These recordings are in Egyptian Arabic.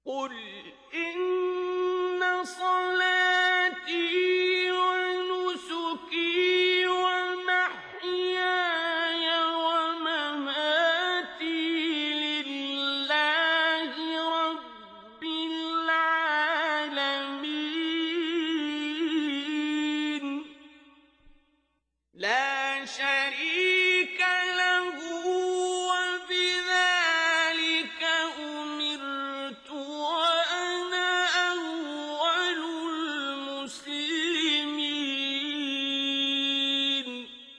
قُلْ إِنَّ صَلَاتِي وَنُسُكِي وَمَحْيَايَ وَمَمَاتِي لِلَّهِ رَبِّ الْعَالَمِينَ لَا شَرِيكَ لَهُ ۖ وَبِذَٰلِكَ أُمِرْتُ وَأَنَا أَوَّلُ الْمُسْلِمِينَ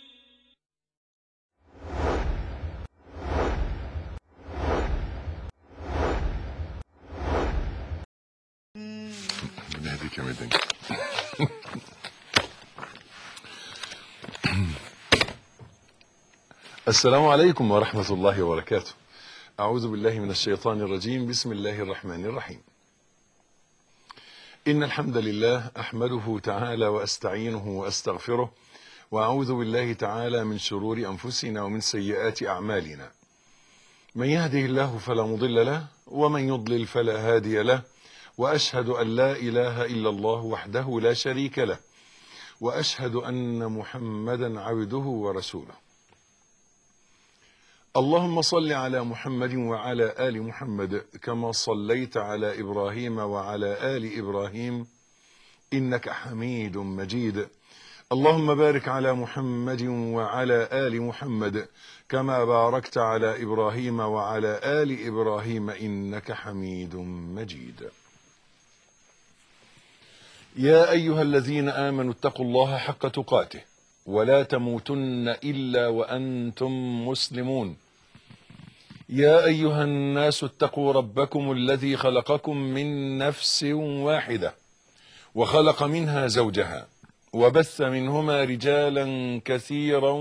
ربنا يهديك يا مدني السلام عليكم ورحمة الله وبركاته أعوذ بالله من الشيطان الرجيم بسم الله الرحمن الرحيم إن الحمد لله أحمده تعالى وأستعينه وأستغفره وأعوذ بالله تعالى من شرور أنفسنا ومن سيئات أعمالنا من يهده الله فلا مضل له ومن يضلل فلا هادي له واشهد ان لا اله الا الله وحده لا شريك له واشهد ان محمدا عبده ورسوله اللهم صل على محمد وعلى ال محمد كما صليت على ابراهيم وعلى ال ابراهيم انك حميد مجيد اللهم بارك على محمد وعلى ال محمد كما باركت على ابراهيم وعلى ال ابراهيم انك حميد مجيد يا ايها الذين امنوا اتقوا الله حق تقاته ولا تموتن الا وانتم مسلمون يا ايها الناس اتقوا ربكم الذي خلقكم من نفس واحده وخلق منها زوجها وبث منهما رجالا كثيرا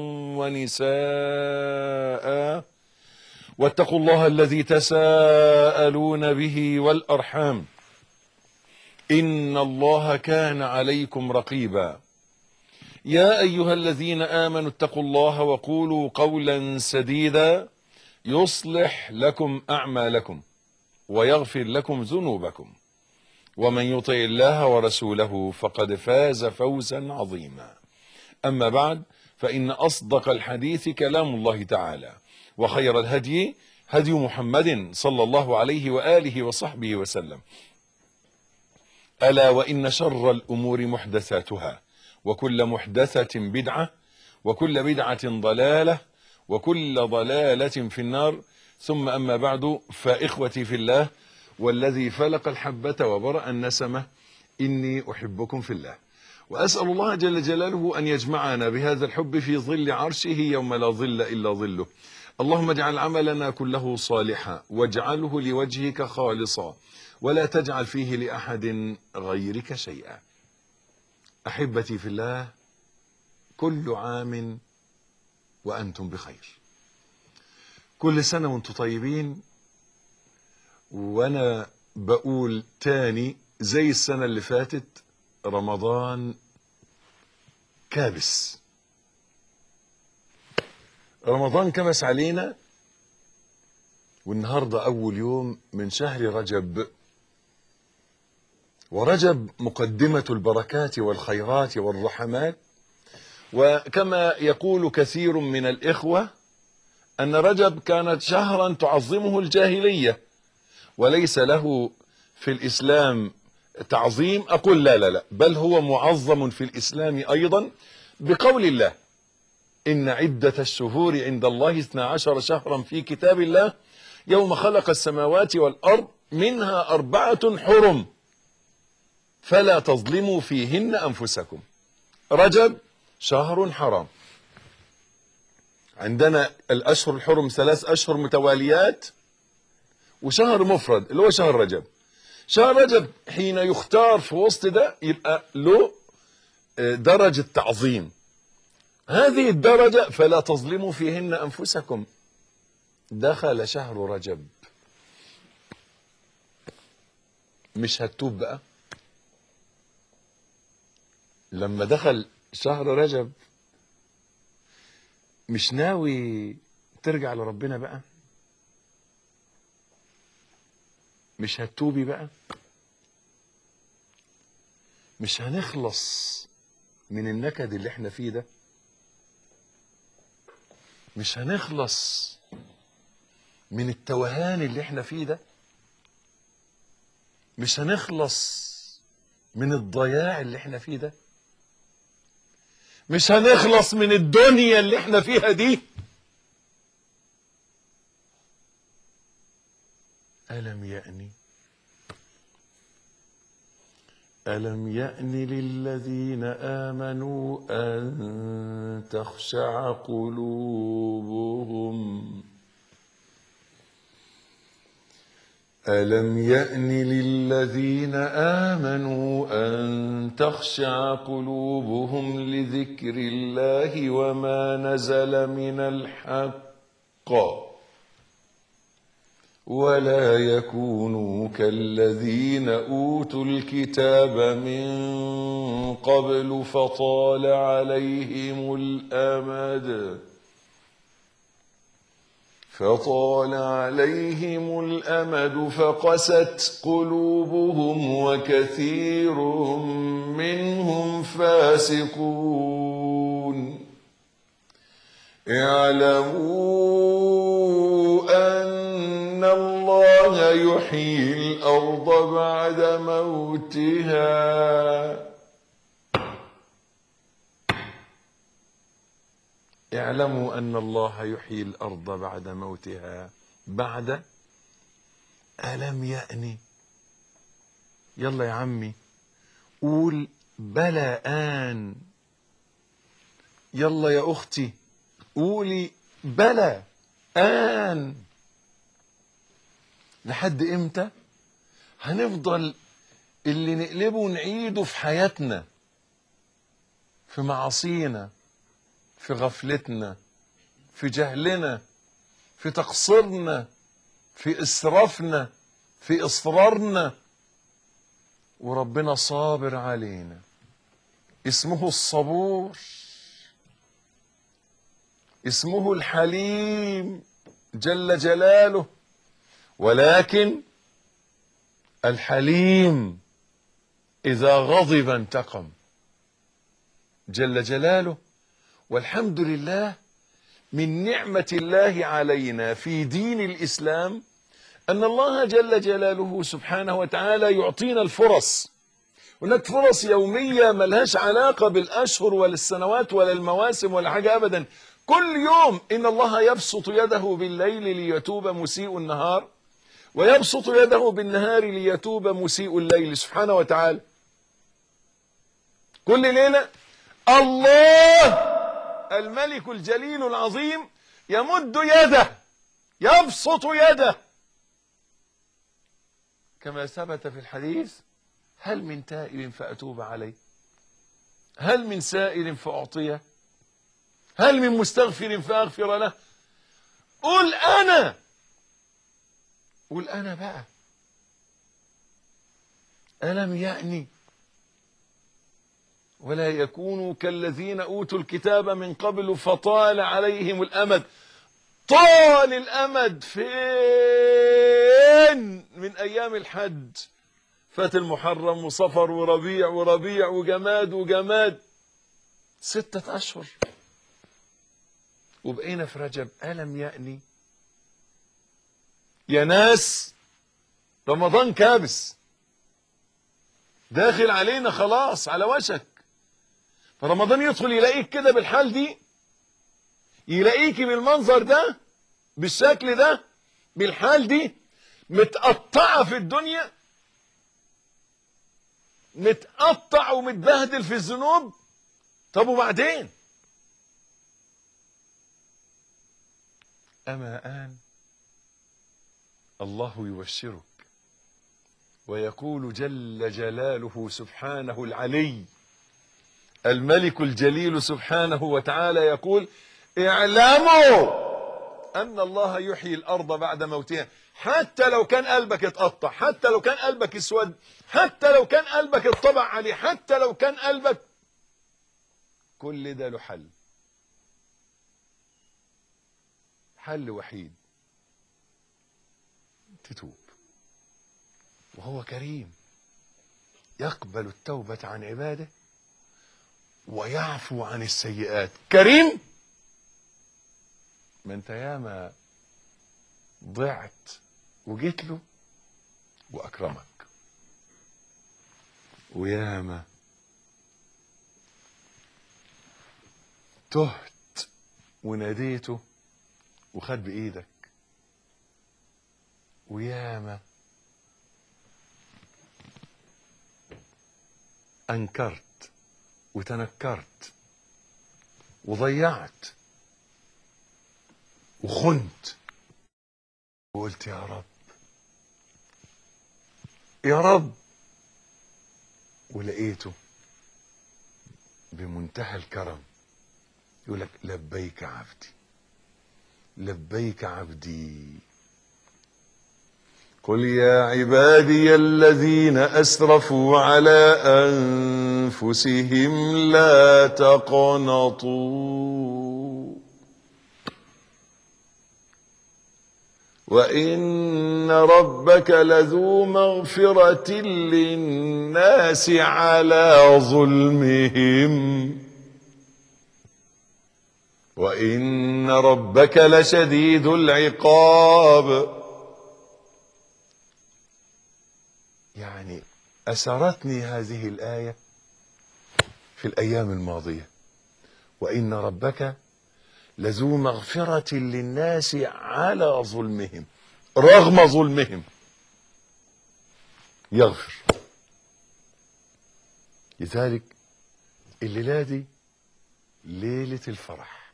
ونساء واتقوا الله الذي تساءلون به والارحام ان الله كان عليكم رقيبا يا ايها الذين امنوا اتقوا الله وقولوا قولا سديدا يصلح لكم اعمالكم ويغفر لكم ذنوبكم ومن يطع الله ورسوله فقد فاز فوزا عظيما اما بعد فان اصدق الحديث كلام الله تعالى وخير الهدي هدي محمد صلى الله عليه واله وصحبه وسلم الا وان شر الامور محدثاتها وكل محدثه بدعه وكل بدعه ضلاله وكل ضلاله في النار ثم اما بعد فاخوتي في الله والذي فلق الحبه وبرا النسمه اني احبكم في الله واسال الله جل جلاله ان يجمعنا بهذا الحب في ظل عرشه يوم لا ظل الا ظله اللهم اجعل عملنا كله صالحا واجعله لوجهك خالصا ولا تجعل فيه لاحد غيرك شيئا احبتي في الله كل عام وانتم بخير كل سنه وانتم طيبين وانا بقول تاني زي السنه اللي فاتت رمضان كابس رمضان كمس علينا والنهارده اول يوم من شهر رجب ورجب مقدمه البركات والخيرات والرحمات وكما يقول كثير من الاخوه ان رجب كانت شهرا تعظمه الجاهليه وليس له في الاسلام تعظيم اقول لا لا لا بل هو معظم في الاسلام ايضا بقول الله ان عده الشهور عند الله اثنا عشر شهرا في كتاب الله يوم خلق السماوات والارض منها اربعه حرم فلا تظلموا فيهن انفسكم رجب شهر حرام عندنا الاشهر الحرم ثلاث اشهر متواليات وشهر مفرد اللي هو شهر رجب شهر رجب حين يختار في وسط ده يبقى له درجة تعظيم هذه الدرجة فلا تظلموا فيهن أنفسكم دخل شهر رجب مش هتوب بقى لما دخل شهر رجب مش ناوي ترجع لربنا بقى مش هتوبي بقى مش هنخلص من النكد اللي احنا فيه ده مش هنخلص من التوهان اللي احنا فيه ده مش هنخلص من الضياع اللي احنا فيه ده مش هنخلص من الدنيا اللي احنا فيها دي ألم يأني ألم يأن للذين آمنوا أن تخشع قلوبهم ألم يأن للذين آمنوا أن تخشع قلوبهم لذكر الله وما نزل من الحق ولا يكونوا كالذين أوتوا الكتاب من قبل فطال عليهم الأمد فطال عليهم الأمد فقست قلوبهم وكثير منهم فاسقون اعلموا أن الله يحيي الأرض بعد موتها اعلموا أن الله يحيي الأرض بعد موتها بعد ألم يأني يلا يا عمي قول بلى آن يلا يا أختي قولي بلى آن لحد إمتى هنفضل اللي نقلبه ونعيده في حياتنا في معاصينا في غفلتنا في جهلنا في تقصيرنا في اسرافنا في اصرارنا وربنا صابر علينا اسمه الصبور اسمه الحليم جل جلاله ولكن الحليم اذا غضب انتقم جل جلاله والحمد لله من نعمة الله علينا في دين الإسلام أن الله جل جلاله سبحانه وتعالى يعطينا الفرص هناك فرص يومية ملهاش علاقة بالأشهر ولا السنوات ولا المواسم ولا حاجة أبدا كل يوم إن الله يبسط يده بالليل ليتوب مسيء النهار ويبسط يده بالنهار ليتوب مسيء الليل سبحانه وتعالى كل ليلة الله الملك الجليل العظيم يمد يده يبسط يده كما ثبت في الحديث هل من تائب فأتوب عليه هل من سائل فأعطيه هل من مستغفر فأغفر له قل أنا قل أنا بقى ألم يأني ولا يكونوا كالذين أوتوا الكتاب من قبل فطال عليهم الأمد طال الأمد فين من أيام الحج فات المحرم وصفر وربيع وربيع وجماد وجماد ستة أشهر وبقينا في رجب ألم يأني يا ناس رمضان كابس داخل علينا خلاص على وشك فرمضان يدخل يلاقيك كده بالحال دي يلاقيكي بالمنظر ده بالشكل ده بالحال دي متقطعة في الدنيا متقطع ومتبهدل في الذنوب طب وبعدين أما آن الله يبشرك ويقول جل جلاله سبحانه العلي الملك الجليل سبحانه وتعالى يقول اعلموا أن الله يحيي الأرض بعد موتها حتى لو كان قلبك اتقطع حتى لو كان قلبك اسود حتى لو كان قلبك اتطبع عليه حتى لو كان قلبك كل ده له حل حل وحيد تتوب وهو كريم يقبل التوبة عن عباده ويعفو عن السيئات كريم ما انت ياما ضعت وجيت له واكرمك وياما تهت وناديته وخد بايدك وياما انكرت وتنكرت وضيعت وخنت وقلت يا رب يا رب ولقيته بمنتهى الكرم يقول لك لبيك عبدي لبيك عبدي قل يا عبادي الذين اسرفوا على انفسهم لا تقنطوا وان ربك لذو مغفره للناس على ظلمهم وان ربك لشديد العقاب يعني أسرتني هذه الآية في الأيام الماضية وإن ربك لذو مغفرة للناس على ظلمهم رغم ظلمهم يغفر لذلك الليلة دي ليلة الفرح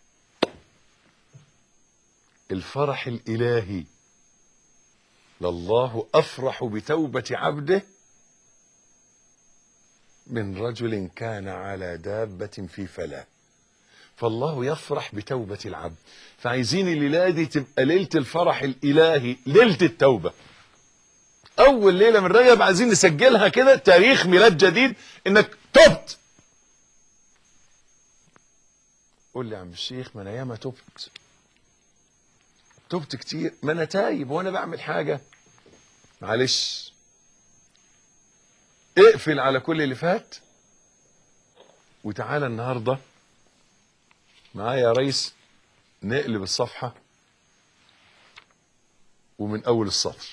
الفرح الإلهي لله افرح بتوبه عبده من رجل كان على دابه في فلاه فالله يفرح بتوبه العبد فعايزين الليله دي تبقى ليله الفرح الالهي ليله التوبه اول ليله من رجب عايزين نسجلها كده تاريخ ميلاد جديد انك تبت قول لي يا عم الشيخ ما انا ياما تبت تبت كتير ما انا تايب وانا بعمل حاجه معلش اقفل على كل اللي فات وتعالى النهارده معايا يا ريس نقلب الصفحه ومن اول السطر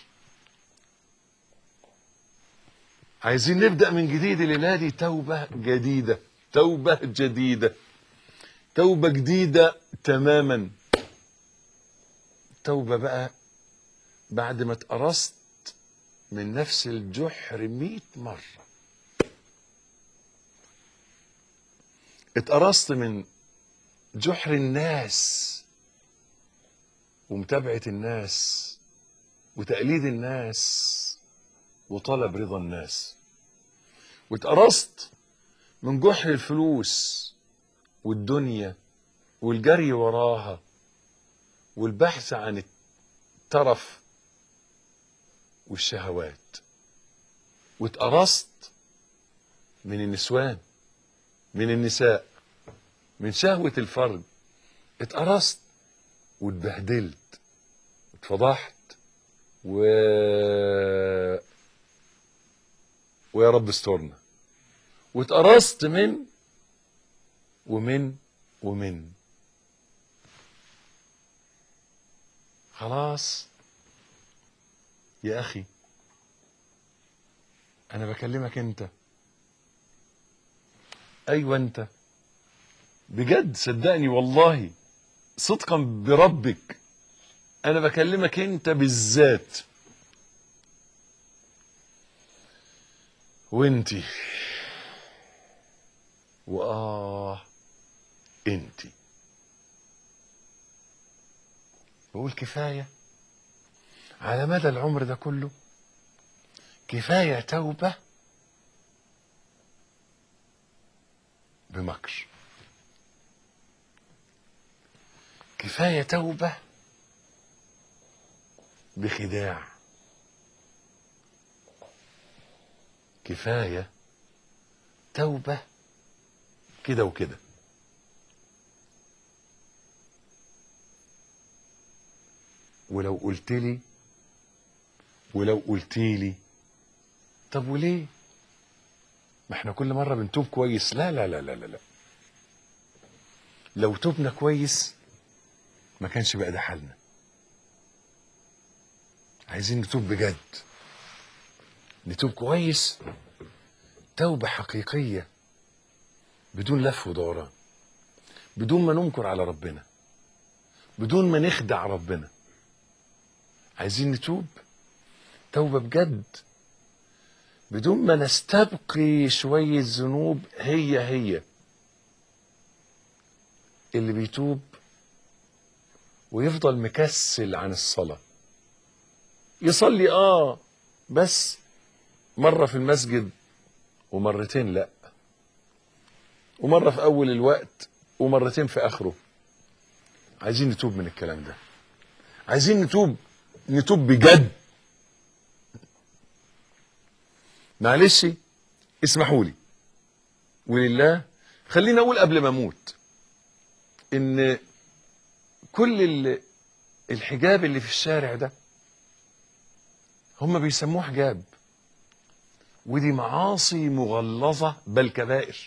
عايزين نبدا من جديد الليله دي توبه جديده توبه جديده توبه جديده تماما توبة بقى بعد ما اتقرصت من نفس الجحر مئة مرة اتقرصت من جحر الناس ومتابعة الناس وتقليد الناس وطلب رضا الناس واتقرصت من جحر الفلوس والدنيا والجري وراها والبحث عن الترف والشهوات واتقرصت من النسوان من النساء من شهوة الفرج اتقرصت واتبهدلت اتفضحت و ويا رب استرنا واتقرصت من ومن ومن خلاص يا اخي انا بكلمك انت ايوه انت بجد صدقني والله صدقا بربك انا بكلمك انت بالذات وانتي واه انتي بقول كفاية على مدى العمر ده كله كفاية توبة بمكر كفاية توبة بخداع كفاية توبة كده وكده ولو قلت لي ولو قلت لي طب وليه ما احنا كل مره بنتوب كويس لا لا لا لا لا, لا. لو تبنا كويس ما كانش بقى ده حالنا عايزين نتوب بجد نتوب كويس توبة حقيقية بدون لف ودوران بدون ما ننكر على ربنا بدون ما نخدع ربنا عايزين نتوب توبة بجد بدون ما نستبقي شوية ذنوب هي هي اللي بيتوب ويفضل مكسل عن الصلاة يصلي اه بس مرة في المسجد ومرتين لا ومرة في أول الوقت ومرتين في آخره عايزين نتوب من الكلام ده عايزين نتوب نتوب بجد معلش اسمحوا لي ولله خليني اقول قبل ما اموت ان كل ال- الحجاب اللي في الشارع ده هم بيسموه حجاب ودي معاصي مغلظة بل كبائر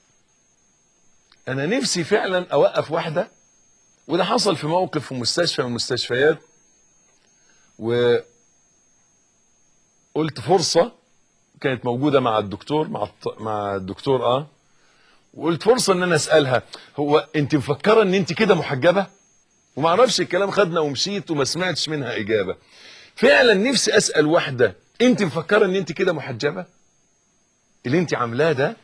انا نفسي فعلا اوقف واحدة وده حصل في موقف في مستشفى من المستشفيات وقلت فرصة كانت موجودة مع الدكتور مع الط- مع الدكتور اه وقلت فرصة ان انا اسألها هو انت مفكرة ان انت كده محجبة وما اعرفش الكلام خدنا ومشيت وما سمعتش منها اجابة فعلا نفسي اسأل واحدة انت مفكرة ان انت كده محجبة اللي انت عاملاه ده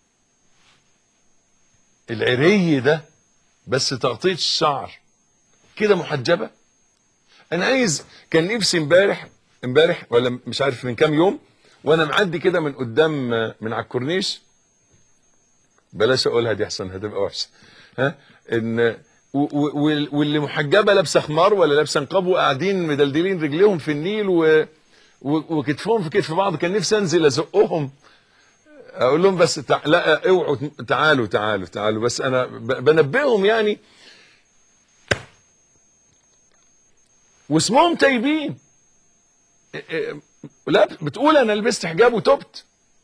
العري ده بس تغطية الشعر كده محجبة انا عايز كان نفسي امبارح امبارح ولا مش عارف من كام يوم وانا معدي كده من قدام من على الكورنيش بلاش اقولها دي احسن هتبقى وحشه ها ان و- و- وال- واللي محجبه لابسه خمار ولا لابسه نقاب وقاعدين مدلدلين رجليهم في النيل و و- وكتفهم في كتف بعض كان نفسي انزل ازقهم اقول لهم بس تع... لا اوعوا تعالوا تعالوا تعالوا بس انا ب- بنبههم يعني واسمهم تايبين إيه إيه لا بتقول انا لبست حجاب وتبت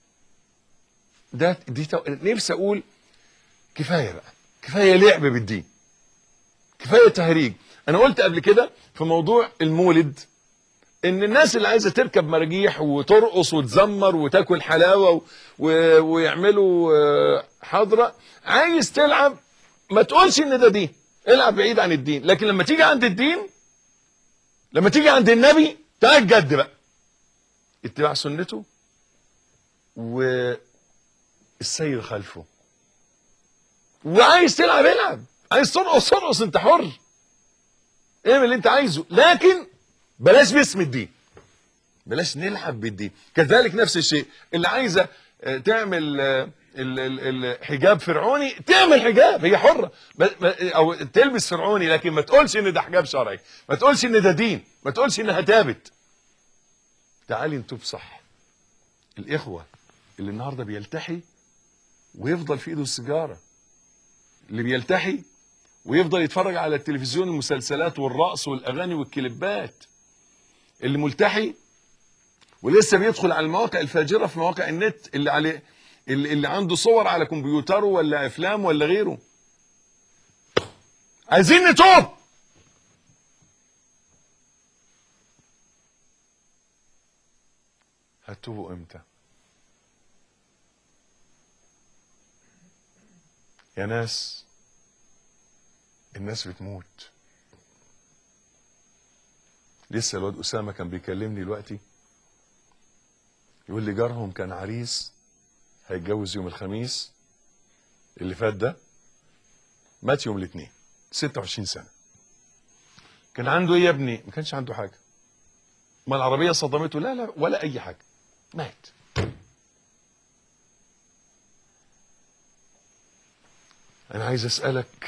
ده دي تو... نفسي اقول كفايه بقى كفايه لعب بالدين كفايه تهريج انا قلت قبل كده في موضوع المولد ان الناس اللي عايزه تركب مراجيح وترقص وتزمر وتاكل حلاوه و... و... ويعملوا آه، حضره عايز تلعب ما تقولش ان ده دين العب بعيد عن الدين لكن لما تيجي عند الدين لما تيجي عند النبي تعال جد بقى اتباع سنته والسير خلفه وعايز تلعب العب عايز ترقص ترقص انت حر اعمل اللي انت عايزه لكن بلاش باسم الدين بلاش نلعب بالدين كذلك نفس الشيء اللي عايزه آه، تعمل آه، ال- ال- الحجاب فرعوني تعمل حجاب هي حره ب- ب- او تلبس فرعوني لكن ما تقولش ان ده حجاب شرعي ما تقولش ان ده دين ما تقولش انها تابت تعالي نتوب صح الاخوه اللي النهارده بيلتحي ويفضل في ايده السيجاره اللي بيلتحي ويفضل يتفرج على التلفزيون المسلسلات والرقص والاغاني والكليبات اللي ملتحي ولسه بيدخل على المواقع الفاجره في مواقع النت اللي عليه اللي, اللي عنده صور على كمبيوتره ولا افلام ولا غيره عايزين نتوب هتوبوا امتى يا ناس الناس بتموت لسه الواد اسامه كان بيكلمني دلوقتي يقول لي جارهم كان عريس هيتجوز يوم الخميس اللي فات ده مات يوم الاثنين 26 سنه كان عنده ايه يا ابني ما كانش عنده حاجه ما العربيه صدمته لا لا ولا اي حاجه مات انا عايز اسالك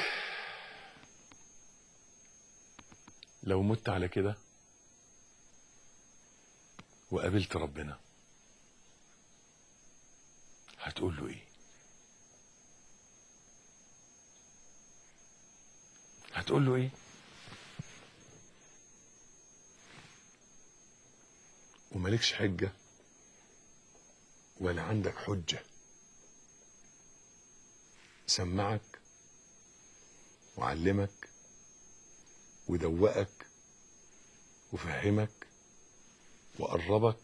لو مت على كده وقابلت ربنا هتقول له ايه هتقول له ايه ومالكش حجة ولا عندك حجة سمعك وعلمك ودوقك وفهمك وقربك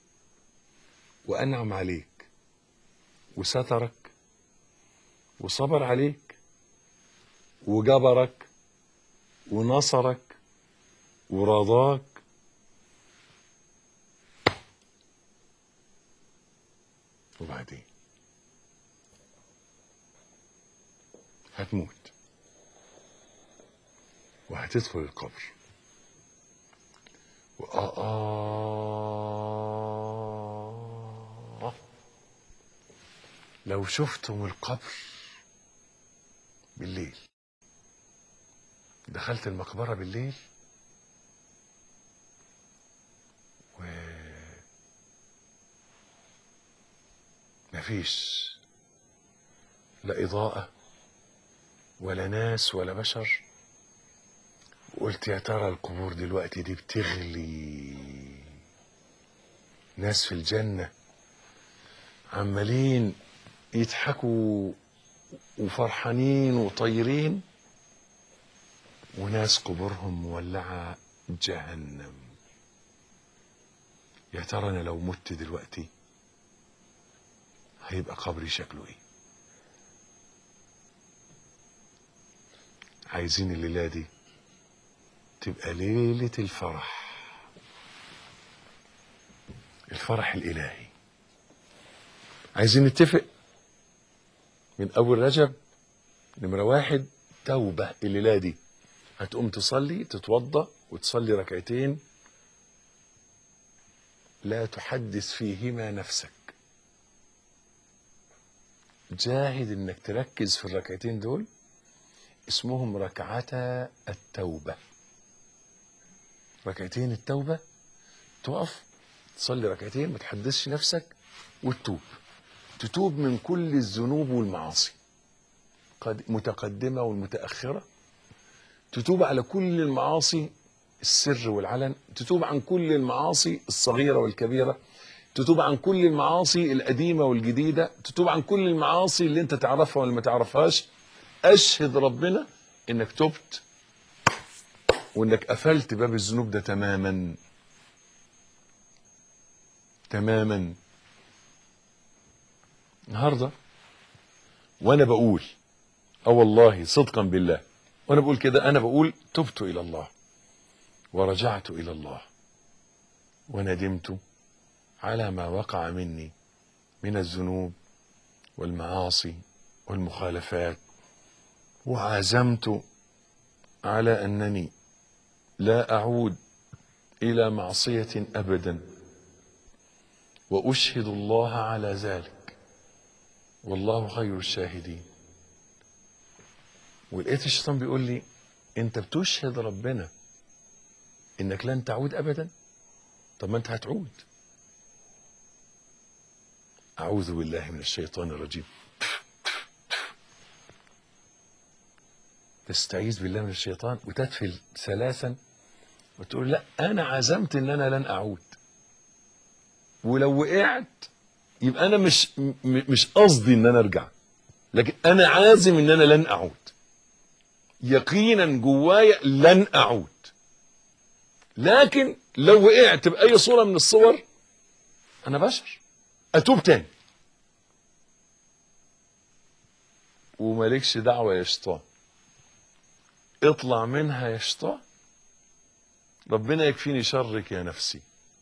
وأنعم عليك وسترك وصبر عليك وجبرك ونصرك ورضاك وبعدين هتموت وهتدخل القبر وآه لو شفتم القبر بالليل دخلت المقبرة بالليل و مفيش لا إضاءة ولا ناس ولا بشر وقلت يا ترى القبور دلوقتي دي بتغلي ناس في الجنة عمالين يضحكوا وفرحانين وطايرين وناس قبورهم مولعة جهنم يا ترى أنا لو مت دلوقتي هيبقى قبري شكله ايه عايزين الليلة دي تبقى ليلة الفرح الفرح الإلهي عايزين نتفق من أول رجب نمرة واحد توبة الليلة دي هتقوم تصلي تتوضأ وتصلي ركعتين لا تحدث فيهما نفسك جاهد انك تركز في الركعتين دول اسمهم ركعتا التوبة ركعتين التوبة تقف تصلي ركعتين ما تحدثش نفسك وتتوب تتوب من كل الذنوب والمعاصي قد متقدمة والمتأخرة تتوب على كل المعاصي السر والعلن تتوب عن كل المعاصي الصغيرة والكبيرة تتوب عن كل المعاصي القديمة والجديدة تتوب عن كل المعاصي اللي انت تعرفها ولا ما تعرفهاش اشهد ربنا انك تبت وانك قفلت باب الذنوب ده تماما تماما النهارده وانا بقول اه والله صدقا بالله وانا بقول كده انا بقول تبت الى الله ورجعت الى الله وندمت على ما وقع مني من الذنوب والمعاصي والمخالفات وعزمت على انني لا اعود الى معصيه ابدا واشهد الله على ذلك والله خير الشاهدين ولقيت الشيطان بيقول لي انت بتشهد ربنا انك لن تعود ابدا طب ما انت هتعود اعوذ بالله من الشيطان الرجيم تستعيذ بالله من الشيطان وتدفل ثلاثا وتقول لا انا عزمت ان انا لن اعود ولو وقعت يبقى انا مش م- مش قصدي ان انا ارجع لكن انا عازم ان انا لن اعود يقينا جوايا لن اعود لكن لو وقعت باي صوره من الصور انا بشر اتوب تاني ومالكش دعوه يا شيطان اطلع منها يا شيطان ربنا يكفيني شرك يا نفسي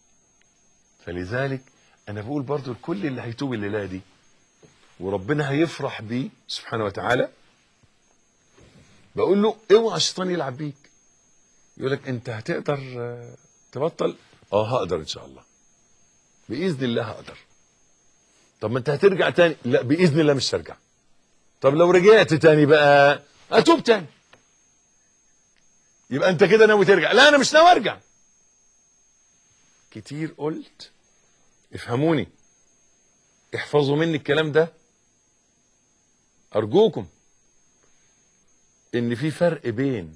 فلذلك انا بقول برضو لكل اللي هيتوب الليله دي وربنا هيفرح بيه سبحانه وتعالى بقول له اوعى الشيطان يلعب بيك يقول لك انت هتقدر آه، تبطل اه هقدر ان شاء الله باذن الله هقدر طب ما انت هترجع تاني لا باذن الله مش هرجع طب لو رجعت تاني بقى اتوب تاني يبقى انت كده ناوي ترجع لا انا مش ناوي ارجع كتير قلت افهموني احفظوا مني الكلام ده ارجوكم ان في فرق بين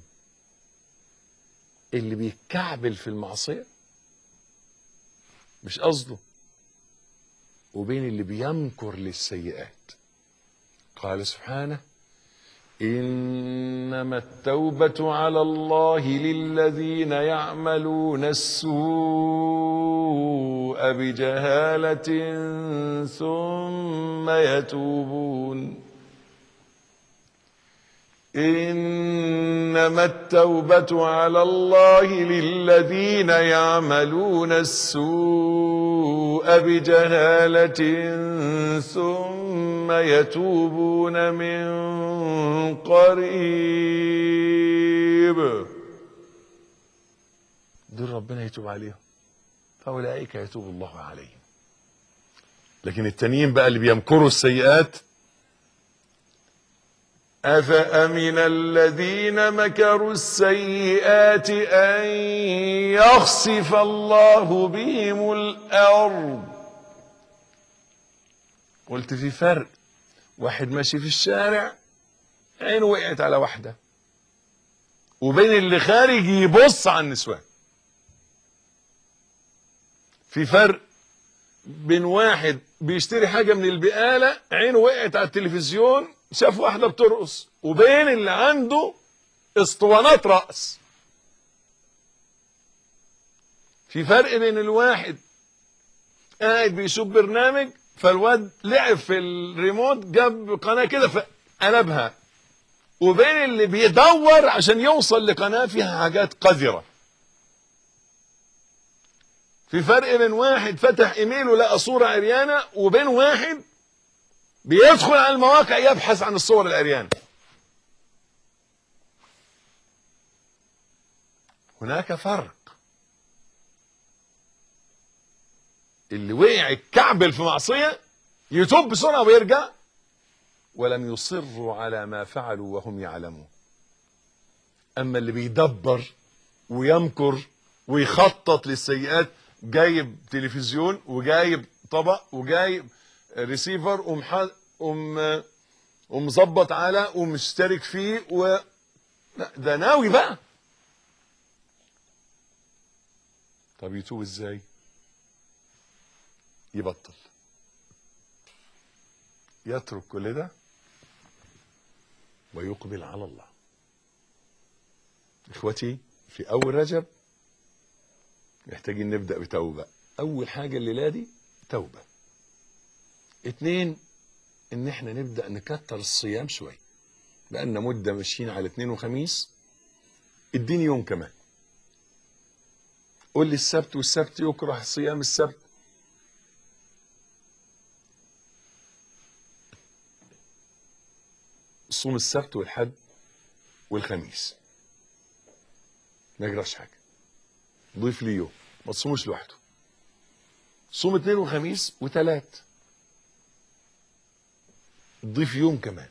اللي بيتكعبل في المعصيه مش قصده وبين اللي بيمكر للسيئات قال سبحانه انما التوبه على الله للذين يعملون السوء بجهاله ثم يتوبون انما التوبه على الله للذين يعملون السوء بجهاله ثم يتوبون من قريب دول ربنا يتوب عليهم فاولئك يتوب الله عليهم لكن التانيين بقى اللي بيمكروا السيئات أفأمن الذين مكروا السيئات أن يخسف الله بهم الأرض قلت في فرق واحد ماشي في الشارع عينه وقعت على واحدة وبين اللي خارج يبص على النسوان في فرق بين واحد بيشتري حاجة من البقالة عينه وقعت على التلفزيون شاف واحدة بترقص وبين اللي عنده اسطوانات رقص في فرق بين الواحد قاعد بيشوف برنامج فالواد لعب في الريموت جاب قناة كده فقلبها وبين اللي بيدور عشان يوصل لقناة فيها حاجات قذرة في فرق بين واحد فتح ايميله لقى صورة عريانة وبين واحد بيدخل على المواقع يبحث عن الصور العريانة هناك فرق اللي وقع الكعبل في معصية يتوب بسرعة ويرجع ولم يصروا على ما فعلوا وهم يعلمون أما اللي بيدبر ويمكر ويخطط للسيئات جايب تلفزيون وجايب طبق وجايب ريسيفر ومح... وم... ومظبط على ومشترك فيه و لا، ده ناوي بقى طب يتوب ازاي يبطل يترك كل ده ويقبل على الله اخوتي في اول رجب محتاجين نبدا بتوبه اول حاجه الليله دي توبه اتنين ان احنا نبدا نكتر الصيام شويه بقالنا مده ماشيين على اثنين وخميس اديني يوم كمان قول لي السبت والسبت يكره صيام السبت صوم السبت والحد والخميس ما يجراش حاجه ضيف لي يوم ما تصوموش لوحده صوم اثنين وخميس وثلاث ضيف يوم كمان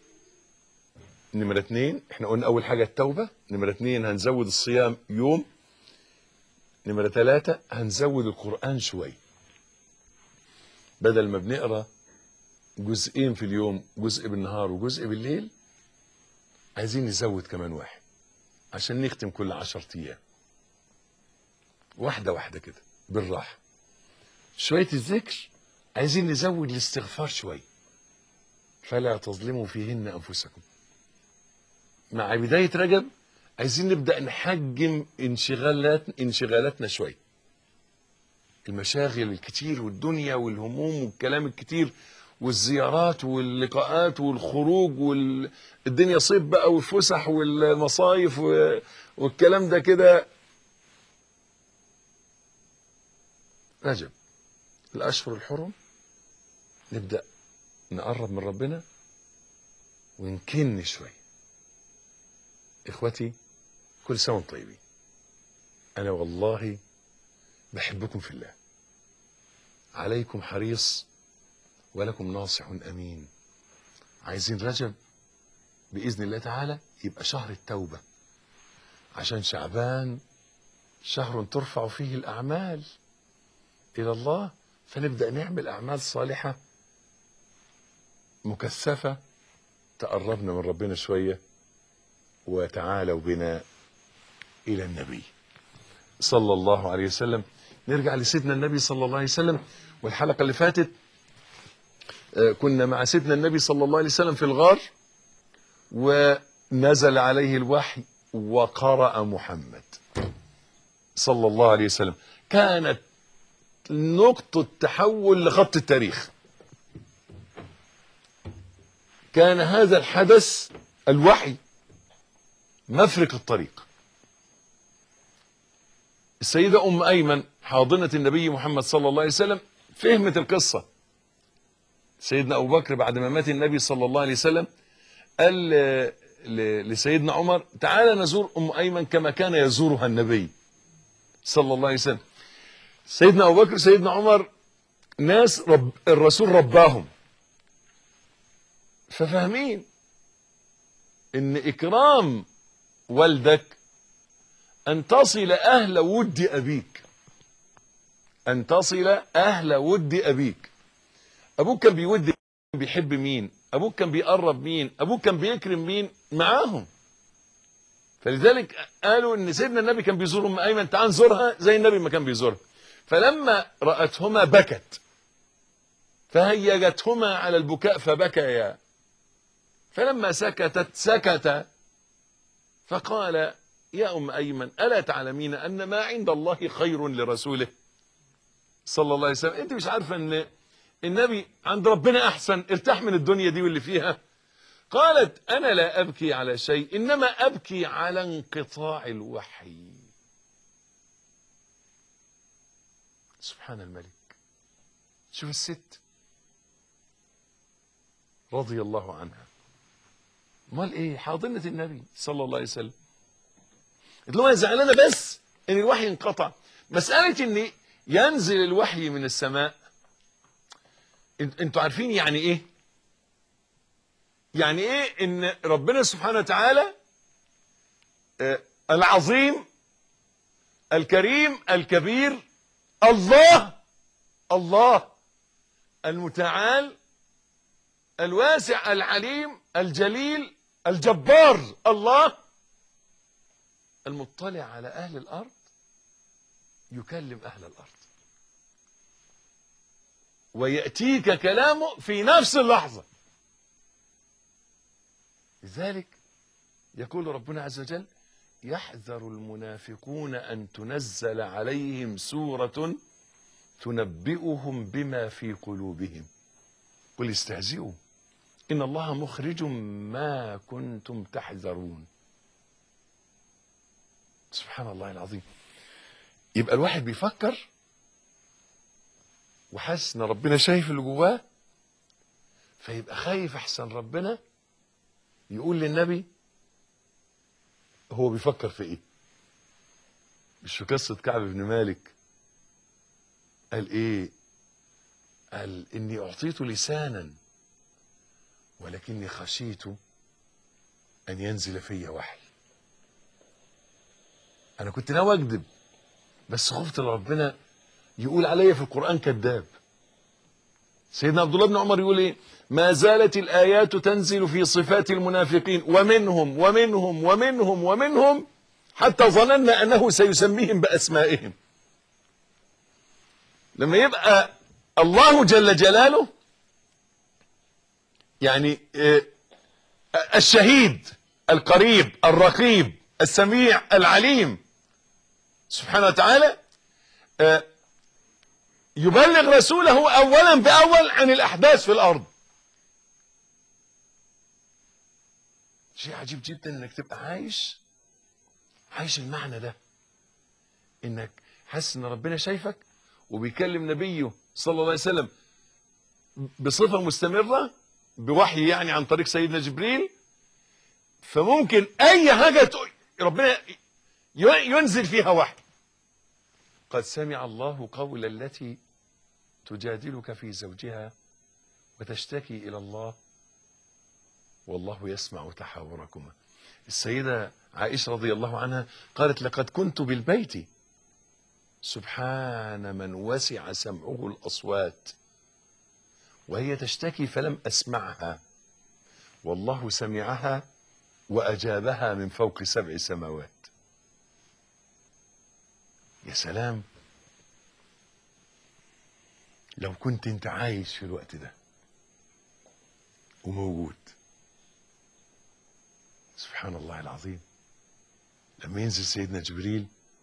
نمرة اتنين احنا قلنا اول حاجة التوبة نمرة اتنين هنزود الصيام يوم نمرة ثلاثة هنزود القرآن شوي بدل ما بنقرا جزئين في اليوم جزء بالنهار وجزء بالليل عايزين نزود كمان واحد عشان نختم كل عشرة ايام واحدة واحدة كده بالراحة شوية الذكر عايزين نزود الاستغفار شوي فلا تظلموا فيهن أنفسكم مع بداية رجب عايزين نبدأ نحجم انشغالات انشغالاتنا شوي المشاغل الكتير والدنيا والهموم والكلام الكتير والزيارات واللقاءات والخروج والدنيا صيف بقى والفسح والمصايف و- والكلام ده كده رجب الأشهر الحرم نبدأ نقرب من ربنا ونكن شوي إخوتي كل سنة وانتم طيبين أنا والله بحبكم في الله عليكم حريص ولكم ناصح أمين عايزين رجب بإذن الله تعالى يبقى شهر التوبة عشان شعبان شهر ترفع فيه الأعمال إلى الله فنبدأ نعمل أعمال صالحة مكثفة تقربنا من ربنا شوية وتعالوا بنا إلى النبي صلى الله عليه وسلم نرجع لسيدنا النبي صلى الله عليه وسلم والحلقة اللي فاتت آه، كنا مع سيدنا النبي صلى الله عليه وسلم في الغار ونزل عليه الوحي وقرأ محمد صلى الله عليه وسلم كانت نقطة تحول لخط التاريخ كان هذا الحدث الوحي مفرق الطريق السيدة أم أيمن حاضنة النبي محمد صلى الله عليه وسلم فهمت القصة سيدنا أبو بكر بعد ما مات النبي صلى الله عليه وسلم قال ل- ل- لسيدنا عمر تعالى نزور أم أيمن كما كان يزورها النبي صلى الله عليه وسلم سيدنا أبو بكر سيدنا عمر ناس رب الرسول رباهم ففاهمين ان اكرام والدك ان تصل اهل ود ابيك ان تصل اهل ود ابيك ابوك كان بيود بيحب مين ابوك كان بيقرب مين ابوك كان بيكرم مين معاهم فلذلك قالوا ان سيدنا النبي كان بيزور ام ايمن تعال نزورها زي النبي ما كان بيزورها فلما راتهما بكت فهيجتهما على البكاء فبكيا فلما سكتت سكت فقال يا ام ايمن الا تعلمين ان ما عند الله خير لرسوله صلى الله عليه وسلم انت مش عارفه ان النبي عند ربنا احسن ارتاح من الدنيا دي واللي فيها قالت انا لا ابكي على شيء انما ابكي على انقطاع الوحي سبحان الملك شوف الست رضي الله عنها امال ايه حاضنه النبي صلى الله عليه وسلم اللي هو زعلانه بس ان الوحي انقطع مساله ان ينزل الوحي من السماء انت- انتوا عارفين يعني ايه يعني ايه ان ربنا سبحانه وتعالى آه، العظيم الكريم الكبير الله الله المتعال الواسع العليم الجليل الجبار الله المطلع على اهل الارض يكلم اهل الارض وياتيك كلامه في نفس اللحظه لذلك يقول ربنا عز وجل يحذر المنافقون ان تنزل عليهم سوره تنبئهم بما في قلوبهم قل استهزئوا ان الله مخرج ما كنتم تحذرون سبحان الله العظيم يبقى الواحد بيفكر وحاسس ان ربنا شايف اللي جواه فيبقى خايف احسن ربنا يقول للنبي هو بيفكر في ايه مش في قصة كعب بن مالك قال ايه قال اني اعطيت لسانا ولكني خشيت ان ينزل في وحي انا كنت ناوي اكذب بس خفت ان ربنا يقول عليا في القران كذاب سيدنا عبد الله بن عمر يقول ايه ما زالت الايات تنزل في صفات المنافقين ومنهم ومنهم ومنهم ومنهم حتى ظننا انه سيسميهم باسمائهم لما يبقى الله جل جلاله يعني آه، الشهيد القريب الرقيب السميع العليم سبحانه وتعالى آه، يبلغ رسوله اولا باول عن الاحداث في الارض شيء عجيب جدا انك تبقى عايش عايش المعنى ده انك حاسس ان ربنا شايفك وبيكلم نبيه صلى الله عليه وسلم بصفه مستمره بوحي يعني عن طريق سيدنا جبريل فممكن اي حاجه تق- ربنا ي- ينزل فيها وحي قد سمع الله قول التي تجادلك في زوجها وتشتكي الى الله والله يسمع تحاوركما السيده عائشه رضي الله عنها قالت لقد كنت بالبيت سبحان من وسع سمعه الاصوات وهي تشتكي فلم اسمعها والله سمعها واجابها من فوق سبع سماوات يا سلام لو كنت انت عايش في الوقت ده وموجود سبحان الله العظيم لما ينزل سيدنا جبريل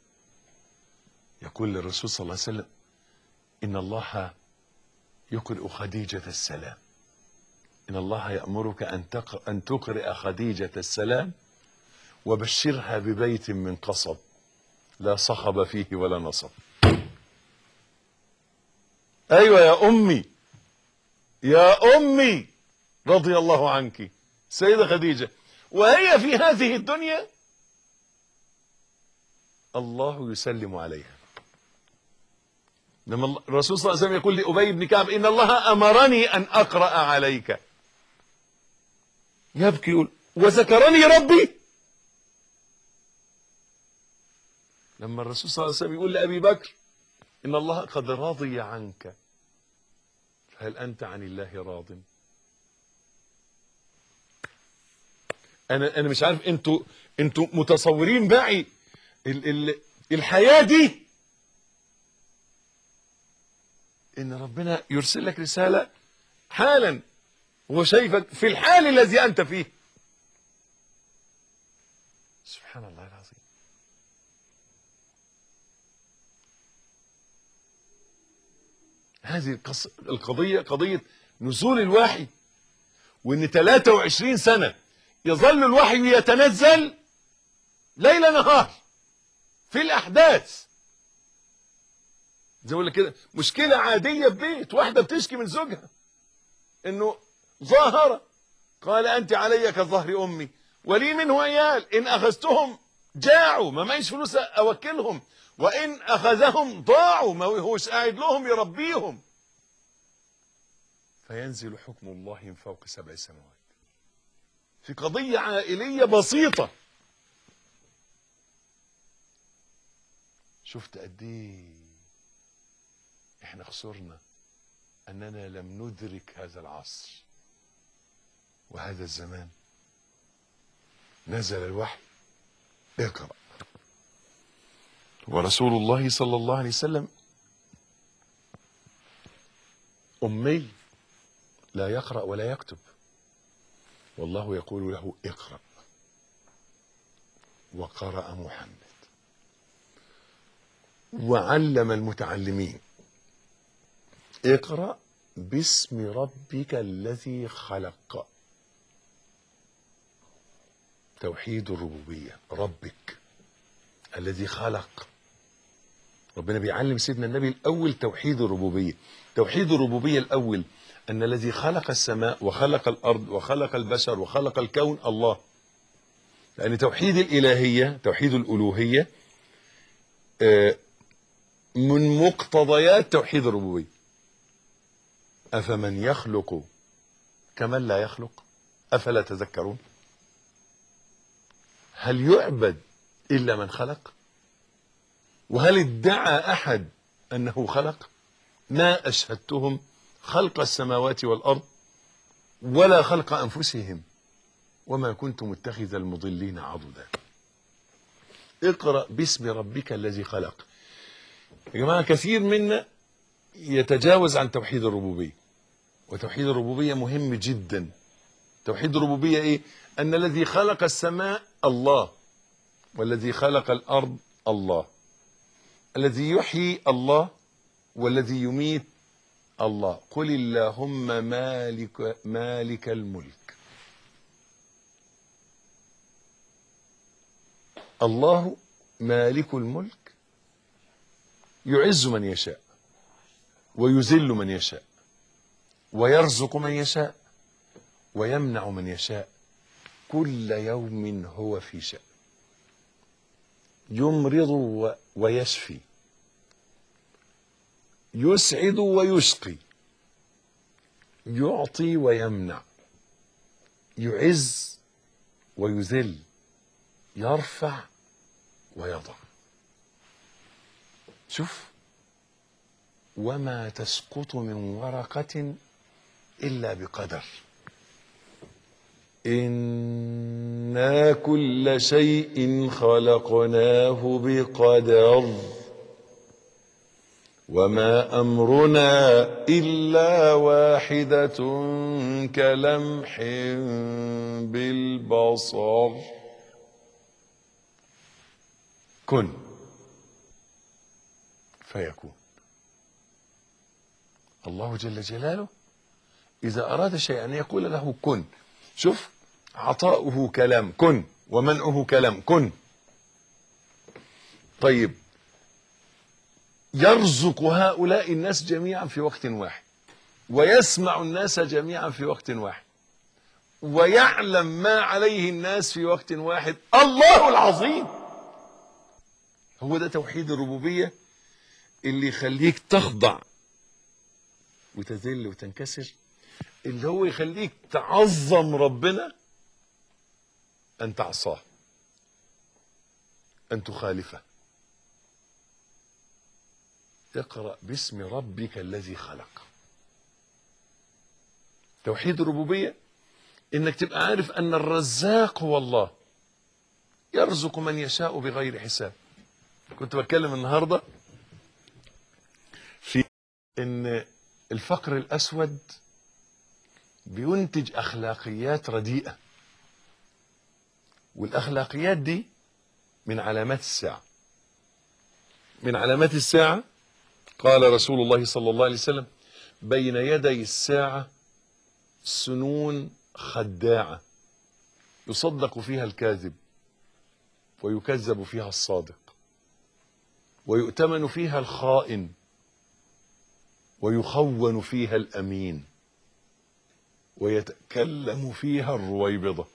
يقول للرسول صلى الله عليه وسلم إن الله يقرئ خديجة السلام إن الله يأمرك أن تق... أن تقرئ خديجة السلام وبشرها ببيت من قصب لا صخب فيه ولا نصب أيوة يا أمي يا أمي رضي الله عنك سيدة خديجة وهي في هذه الدنيا الله يسلم عليها لما الرسول صلى الله عليه وسلم يقول لأبي بن كعب إن الله أمرني أن أقرأ عليك يبكي يقول وذكرني ربي لما الرسول صلى الله عليه وسلم يقول لأبي بكر إن الله قد رضي عنك هل أنت عن الله راض أنا أنا مش عارف أنتوا أنتوا متصورين معي ال ال الحياة دي إن ربنا يرسل لك رسالة حالا هو شايفك في الحال الذي أنت فيه سبحان الله العظيم هذه القص... القضية قضية نزول الوحي وإن 23 سنة يظل الوحي يتنزل ليل نهار في الأحداث زي ما كده مشكلة عادية في بيت واحدة بتشكي من زوجها إنه ظاهرة قال أنت علي كظهر أمي ولي منه عيال إن أخذتهم جاعوا ما معيش فلوس أوكلهم وإن أخذهم ضاعوا ما هوش قاعد لهم يربيهم فينزل حكم الله من فوق سبع سماوات في قضية عائلية بسيطة شفت قد ايه احنا خسرنا اننا لم ندرك هذا العصر وهذا الزمان نزل الوحي اقرأ ورسول الله صلى الله عليه وسلم أمي لا يقرأ ولا يكتب والله يقول له اقرأ وقرأ محمد وعلم المتعلمين اقرأ باسم ربك الذي خلق توحيد الربوبية ربك الذي خلق ربنا بيعلم سيدنا النبي الأول توحيد الربوبية توحيد الربوبية الأول أن الذي خلق السماء وخلق الأرض وخلق البشر وخلق الكون الله لأن توحيد الإلهية توحيد الألوهية آه، من مقتضيات توحيد الربوبية أفمن يخلق كمن لا يخلق أفلا تذكرون هل يعبد إلا من خلق وهل ادعى أحد أنه خلق ما أشهدتهم خلق السماوات والأرض ولا خلق أنفسهم وما كنت متخذ المضلين عضدا اقرأ باسم ربك الذي خلق يا جماعة كثير منا يتجاوز عن توحيد الربوبية وتوحيد الربوبية مهم جدا توحيد الربوبية ايه ان الذي خلق السماء الله والذي خلق الارض الله الذي يحيي الله والذي يميت الله قل اللهم مالك مالك الملك الله مالك الملك يعز من يشاء ويذل من يشاء ويرزق من يشاء ويمنع من يشاء كل يوم هو في شأن يمرض و- ويشفي يسعد ويشقي يعطي ويمنع يعز ويذل يرفع ويضع شوف وما تسقط من ورقة إلا بقدر إنا كل شيء خلقناه بقدر وما أمرنا إلا واحدة كلمح بالبصر كن فيكون الله جل جلاله إذا أراد شيئا أن يقول له كن شوف عطاؤه كلام كن ومنعه كلام كن طيب يرزق هؤلاء الناس جميعا في وقت واحد ويسمع الناس جميعا في وقت واحد ويعلم ما عليه الناس في وقت واحد الله العظيم هو ده توحيد الربوبية اللي يخليك تخضع وتذل وتنكسر اللي هو يخليك تعظم ربنا أن تعصاه أن تخالفه اقرأ باسم ربك الذي خلق توحيد الربوبية انك تبقى عارف ان الرزاق هو الله يرزق من يشاء بغير حساب كنت بتكلم النهاردة في ان الفقر الاسود بينتج اخلاقيات رديئة والاخلاقيات دي من علامات الساعة من علامات الساعة قال رسول الله صلى الله عليه وسلم بين يدي الساعة سنون خداعة يصدق فيها الكاذب ويكذب فيها الصادق ويؤتمن فيها الخائن ويخون فيها الأمين ويتكلم فيها الرويبضة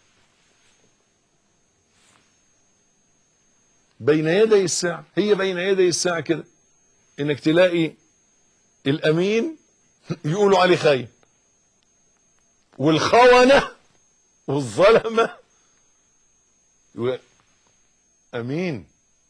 بين يدي الساعة هي بين يدي الساعة كده انك تلاقي الامين يقولوا عليه خاين والخونة والظلمة يقول امين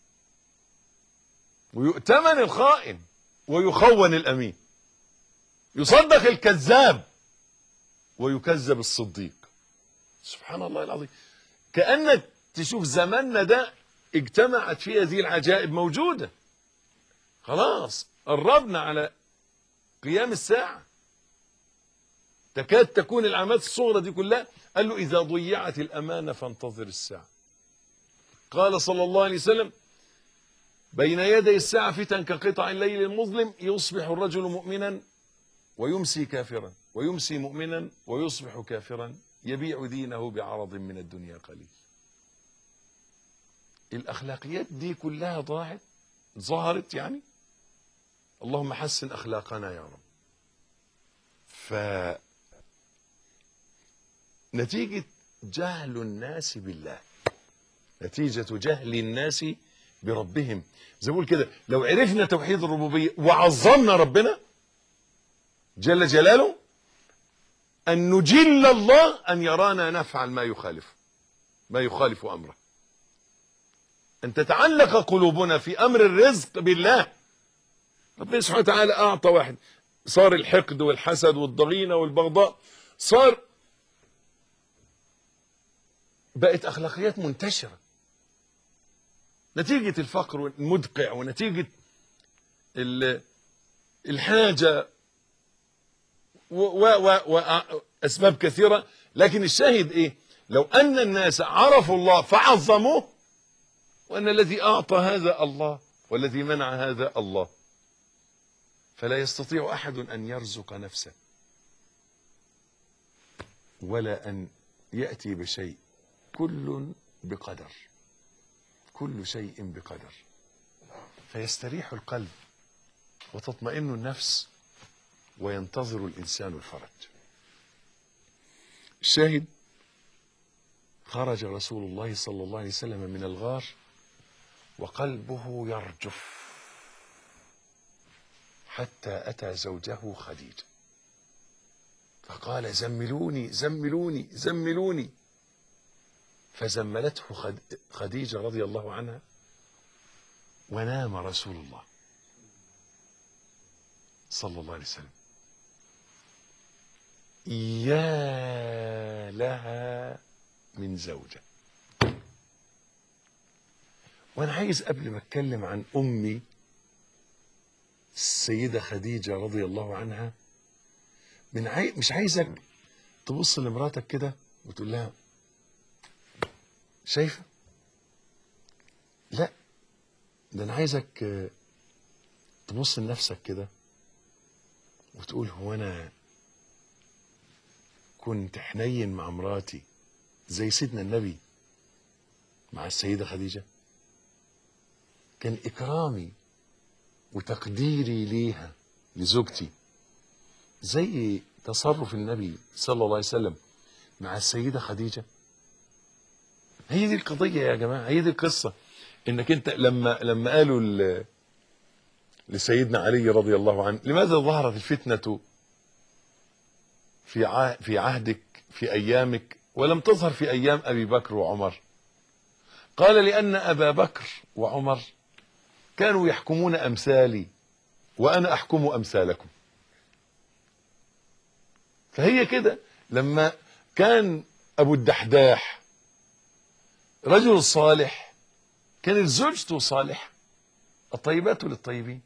ويؤتمن الخائن ويخون الامين يصدق الكذاب ويكذب الصديق سبحان الله العظيم كأنك تشوف زماننا ده اجتمعت فيه هذه العجائب موجوده خلاص قربنا على قيام الساعة تكاد تكون العلامات الصغرى دي كلها قال له إذا ضيعت الأمانة فانتظر الساعة قال صلى الله عليه وسلم بين يدي الساعة فتن كقطع الليل المظلم يصبح الرجل مؤمنا ويمسي كافرا ويمسي مؤمنا ويصبح كافرا يبيع دينه بعرض من الدنيا قليل الأخلاقيات دي كلها ضاعت ظهرت يعني اللهم حسن اخلاقنا يا رب ف نتيجة جهل الناس بالله نتيجة جهل الناس بربهم زي ما بقول كده لو عرفنا توحيد الربوبية وعظمنا ربنا جل جلاله أن نجل الله أن يرانا نفعل ما يخالف ما يخالف أمره أن تتعلق قلوبنا في أمر الرزق بالله ربنا سبحانه وتعالى أعطى واحد صار الحقد والحسد والضغينة والبغضاء صار بقت أخلاقيات منتشرة نتيجة الفقر المدقع ونتيجة الحاجة وأسباب كثيرة لكن الشاهد إيه لو أن الناس عرفوا الله فعظموه وأن الذي أعطى هذا الله والذي منع هذا الله فلا يستطيع أحد أن يرزق نفسه ولا أن يأتي بشيء كل بقدر كل شيء بقدر فيستريح القلب وتطمئن النفس وينتظر الإنسان الفرج الشاهد خرج رسول الله صلى الله عليه وسلم من الغار وقلبه يرجف حتى أتى زوجه خديجة فقال زملوني زملوني زملوني فزملته خديجة رضي الله عنها ونام رسول الله صلى الله عليه وسلم يا لها من زوجة وانا عايز قبل ما اتكلم عن امي السيدة خديجة رضي الله عنها من عاي... مش عايزك تبص لمراتك كده وتقول لها شايفة لا ده انا عايزك آه، تبص لنفسك كده وتقول هو انا كنت حنين مع مراتي زي سيدنا النبي مع السيدة خديجة كان إكرامي وتقديري ليها لزوجتي زي تصرف النبي صلى الله عليه وسلم مع السيدة خديجة هي دي القضية يا جماعة هي دي القصة انك انت لما لما قالوا ل- لسيدنا علي رضي الله عنه لماذا ظهرت الفتنة في ع- في عهدك في ايامك ولم تظهر في ايام ابي بكر وعمر قال لان ابا بكر وعمر كانوا يحكمون امثالي وانا احكم امثالكم فهي كده لما كان ابو الدحداح رجل صالح كانت زوجته صالحه الطيبات للطيبين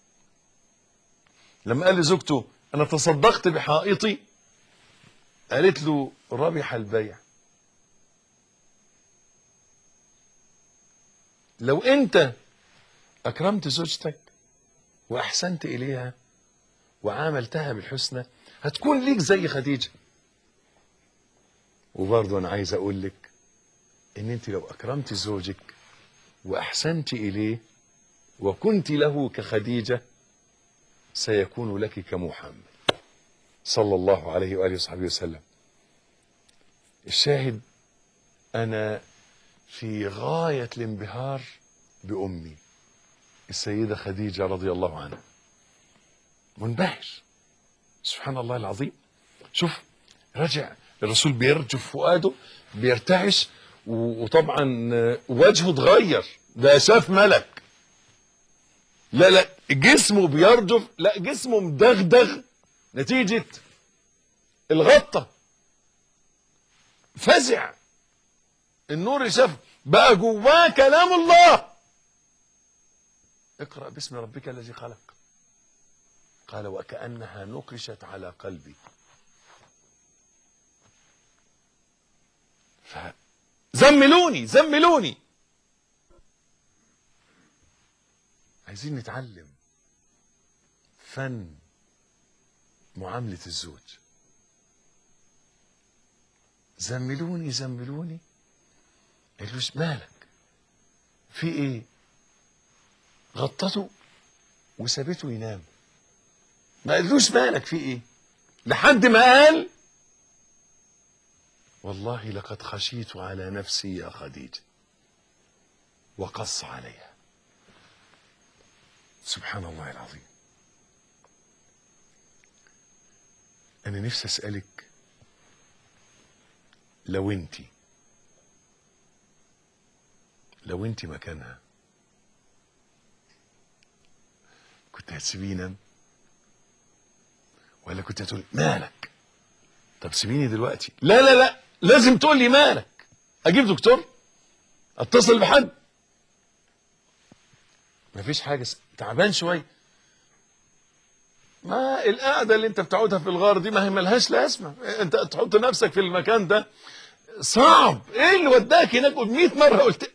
لما قال لزوجته انا تصدقت بحائطي قالت له ربح البيع لو انت اكرمت زوجتك واحسنت اليها وعاملتها بالحسنى هتكون ليك زي خديجه وبرضه انا عايز اقول لك ان انت لو اكرمت زوجك واحسنت اليه وكنت له كخديجه سيكون لك كمحمد صلى الله عليه واله وصحبه وسلم الشاهد انا في غايه الانبهار بامي السيده خديجه رضي الله عنها منبهر سبحان الله العظيم شوف رجع الرسول بيرجف فؤاده بيرتعش و- وطبعا آه، وجهه اتغير ده شاف ملك لا لا جسمه بيرجف لا جسمه مدغدغ نتيجة الغطة فزع النور اللي شافه بقى جواه كلام الله اقرأ باسم ربك الذي خلق قال وكأنها نقشت على قلبي ف زملوني زملوني عايزين نتعلم فن معاملة الزوج زملوني زملوني قالوش مالك في ايه غطته وسابته ينام ما قالوش مالك في ايه لحد ما قال والله لقد خشيت على نفسي يا خديجة وقص عليها سبحان الله العظيم أنا نفسي أسألك لو أنت لو أنت مكانها كنت هتسيبيه ينام ولا كنت هتقول مالك طب سيبيني دلوقتي لا لا لا لازم تقول لي مالك اجيب دكتور اتصل بحد مفيش حاجه س- تعبان شويه ما القعده اللي انت بتقعدها في الغار دي ما هي ملهاش لازمه انت تحط نفسك في المكان ده صعب ايه اللي وداك هناك قلت 100 مره قلت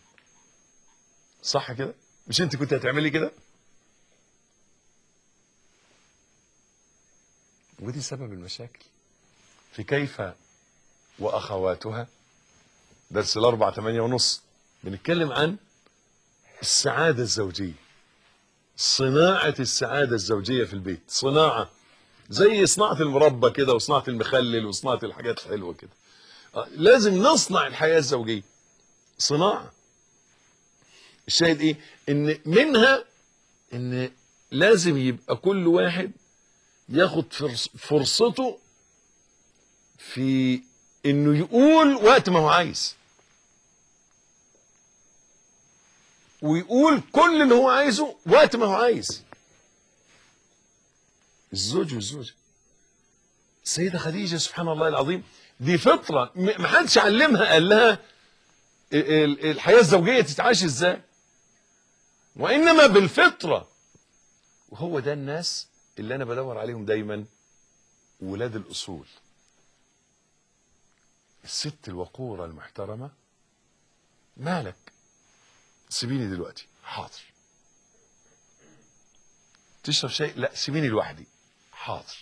صح كده مش انت كنت هتعملي كده ودي سبب المشاكل في كيف واخواتها درس الاربع ثمانية ونص بنتكلم عن السعادة الزوجية صناعة السعادة الزوجية في البيت صناعة زي صناعة المربى كده وصناعة المخلل وصناعة الحاجات الحلوة كده آه، لازم نصنع الحياة الزوجية صناعة الشاهد ايه ان منها ان لازم يبقى كل واحد ياخد فرص- فرصته في انه يقول وقت ما هو عايز ويقول كل اللي هو عايزه وقت ما هو عايز الزوج والزوجة السيدة خديجة سبحان الله العظيم دي فطرة م- ما حدش علمها قال لها ال- ال- الحياة الزوجية تتعاش ازاي وإنما بالفطرة وهو ده الناس اللي انا بدور عليهم دايما ولاد الاصول الست الوقوره المحترمه مالك سيبيني دلوقتي حاضر تشرب شيء لا سيبيني لوحدي حاضر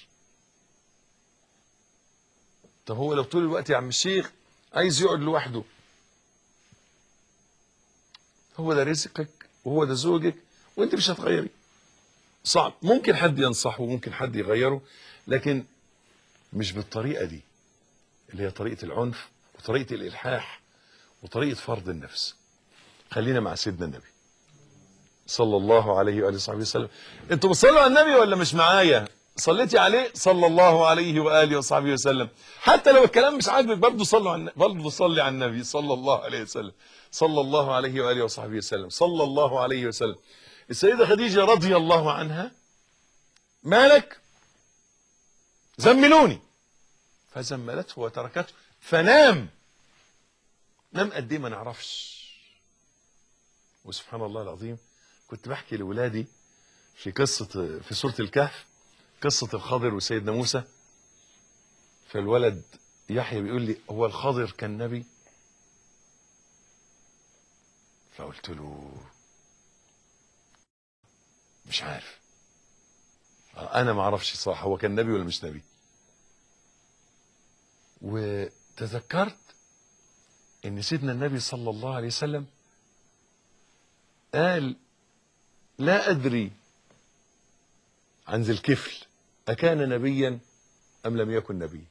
طب هو لو طول الوقت يا عم الشيخ عايز يقعد لوحده هو ده رزقك وهو ده زوجك وانت مش هتغيري صعب ممكن حد ينصحه وممكن حد يغيره لكن مش بالطريقه دي اللي هي طريقه العنف وطريقه الالحاح وطريقه فرض النفس خلينا مع سيدنا النبي صلى الله عليه واله وصحبه وسلم انتوا بتصلوا على النبي ولا مش معايا صليتي عليه صلى الله عليه واله وصحبه وسلم حتى لو الكلام مش عاجبك برضه صلوا على برضه صلي على النبي صلى الله عليه وسلم صلى الله عليه واله وصحبه وسلم صلى الله عليه وسلم السيده خديجه رضي الله عنها مالك زملوني فزملته وتركته فنام نام قد ايه ما نعرفش وسبحان الله العظيم كنت بحكي لاولادي في قصه في سوره الكهف قصه الخضر وسيدنا موسى فالولد يحيى بيقول لي هو الخضر كان نبي فقلت له مش عارف انا ما اعرفش صراحه هو كان نبي ولا مش نبي وتذكرت ان سيدنا النبي صلى الله عليه وسلم قال لا ادري عن ذي الكفل اكان نبيا ام لم يكن نبيا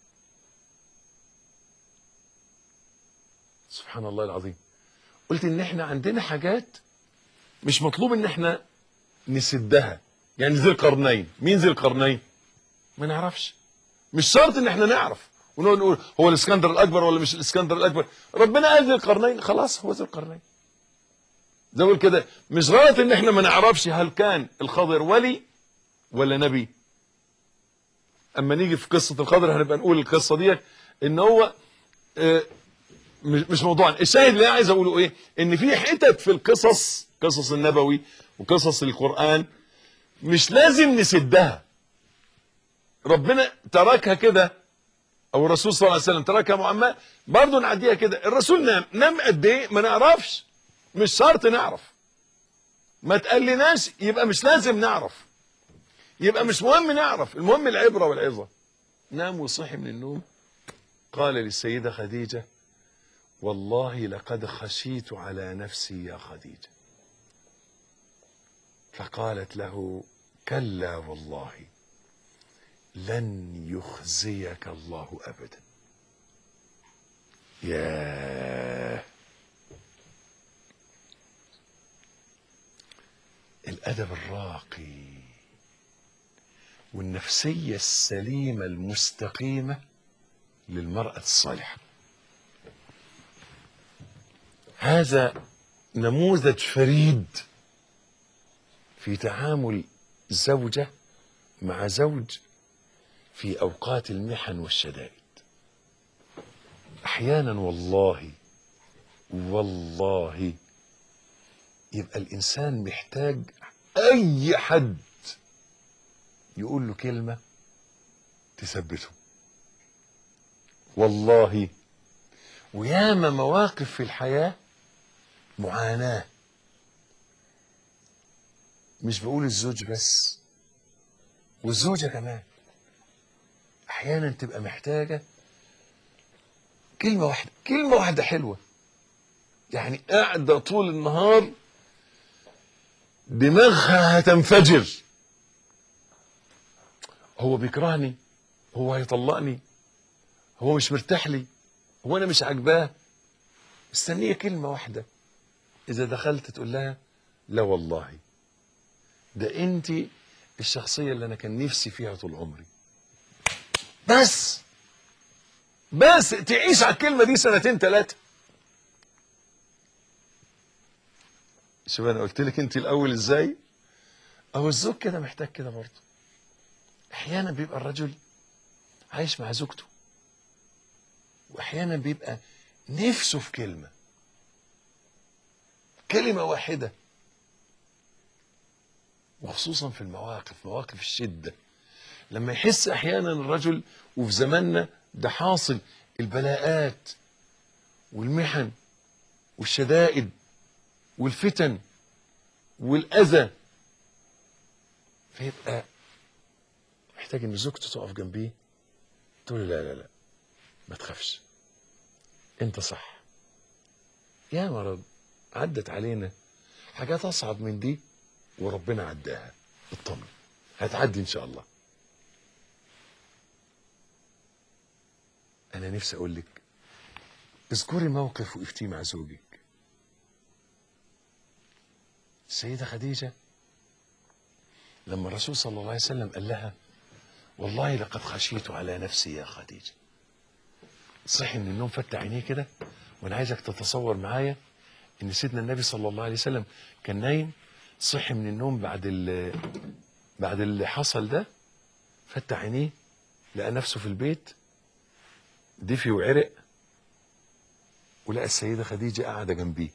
سبحان الله العظيم قلت ان احنا عندنا حاجات مش مطلوب ان احنا نسدها يعني ذي القرنين مين ذي القرنين ما نعرفش مش شرط ان احنا نعرف ونقول نقول هو الاسكندر الاكبر ولا مش الاسكندر الاكبر ربنا قال ذي القرنين خلاص هو ذي القرنين زي ما بقول كده مش غلط ان احنا ما نعرفش هل كان الخضر ولي ولا نبي اما نيجي في قصه الخضر هنبقى نقول القصه ديت ان هو آه، مش مش موضوعنا الشاهد اللي انا عايز اقوله ايه ان في حتت في القصص قصص النبوي وقصص القران مش لازم نسدها ربنا تركها كده او الرسول صلى الله عليه وسلم تركها معماه برضه نعديها كده الرسول نام نام قد ايه ما نعرفش مش شرط نعرف ما تقلناش يبقى مش لازم نعرف يبقى مش مهم نعرف المهم العبره والعظه نام وصحي من النوم قال للسيده خديجه والله لقد خشيت على نفسي يا خديجه فقالت له كلا والله لن يخزيك الله ابدا ياه الادب الراقي والنفسيه السليمه المستقيمه للمراه الصالحه هذا نموذج فريد في تعامل زوجه مع زوج في اوقات المحن والشدائد احيانا والله والله يبقى الانسان محتاج اي حد يقول له كلمه تثبته والله وياما مواقف في الحياه معاناه مش بقول الزوج بس والزوجه كمان احيانا تبقى محتاجه كلمه واحده كلمه واحده حلوه يعني قاعده طول النهار دماغها هتنفجر هو بيكرهني هو هيطلقني هو مش مرتاح لي هو انا مش عاجباه مستنيه كلمه واحده اذا دخلت تقول لها لا والله ده انت الشخصيه اللي انا كان نفسي فيها طول عمري بس بس تعيش على الكلمه دي سنتين ثلاثه شوف انا قلت لك انت الاول ازاي اهو الزوج كده محتاج كده برضه احيانا بيبقى الرجل عايش مع زوجته واحيانا بيبقى نفسه في كلمه كلمه واحده وخصوصا في المواقف مواقف الشدة لما يحس أحيانا الرجل وفي زماننا ده حاصل البلاءات والمحن والشدائد والفتن والأذى فيبقى محتاج ان زوجته تقف جنبيه تقول له لا لا لا ما تخافش انت صح يا مرض عدت علينا حاجات اصعب من دي وربنا عداها اطمن هتعدي ان شاء الله انا نفسي اقول لك اذكري موقف وقفتيه مع زوجك السيدة خديجة لما الرسول صلى الله عليه وسلم قال لها والله لقد خشيت على نفسي يا خديجة صحي من النوم فتح عينيه كده وانا عايزك تتصور معايا ان سيدنا النبي صلى الله عليه وسلم كان نايم صحي من النوم بعد ال بعد اللي حصل ده فتح عينيه لقى نفسه في البيت دفي وعرق ولقى السيدة خديجة قاعدة جنبيه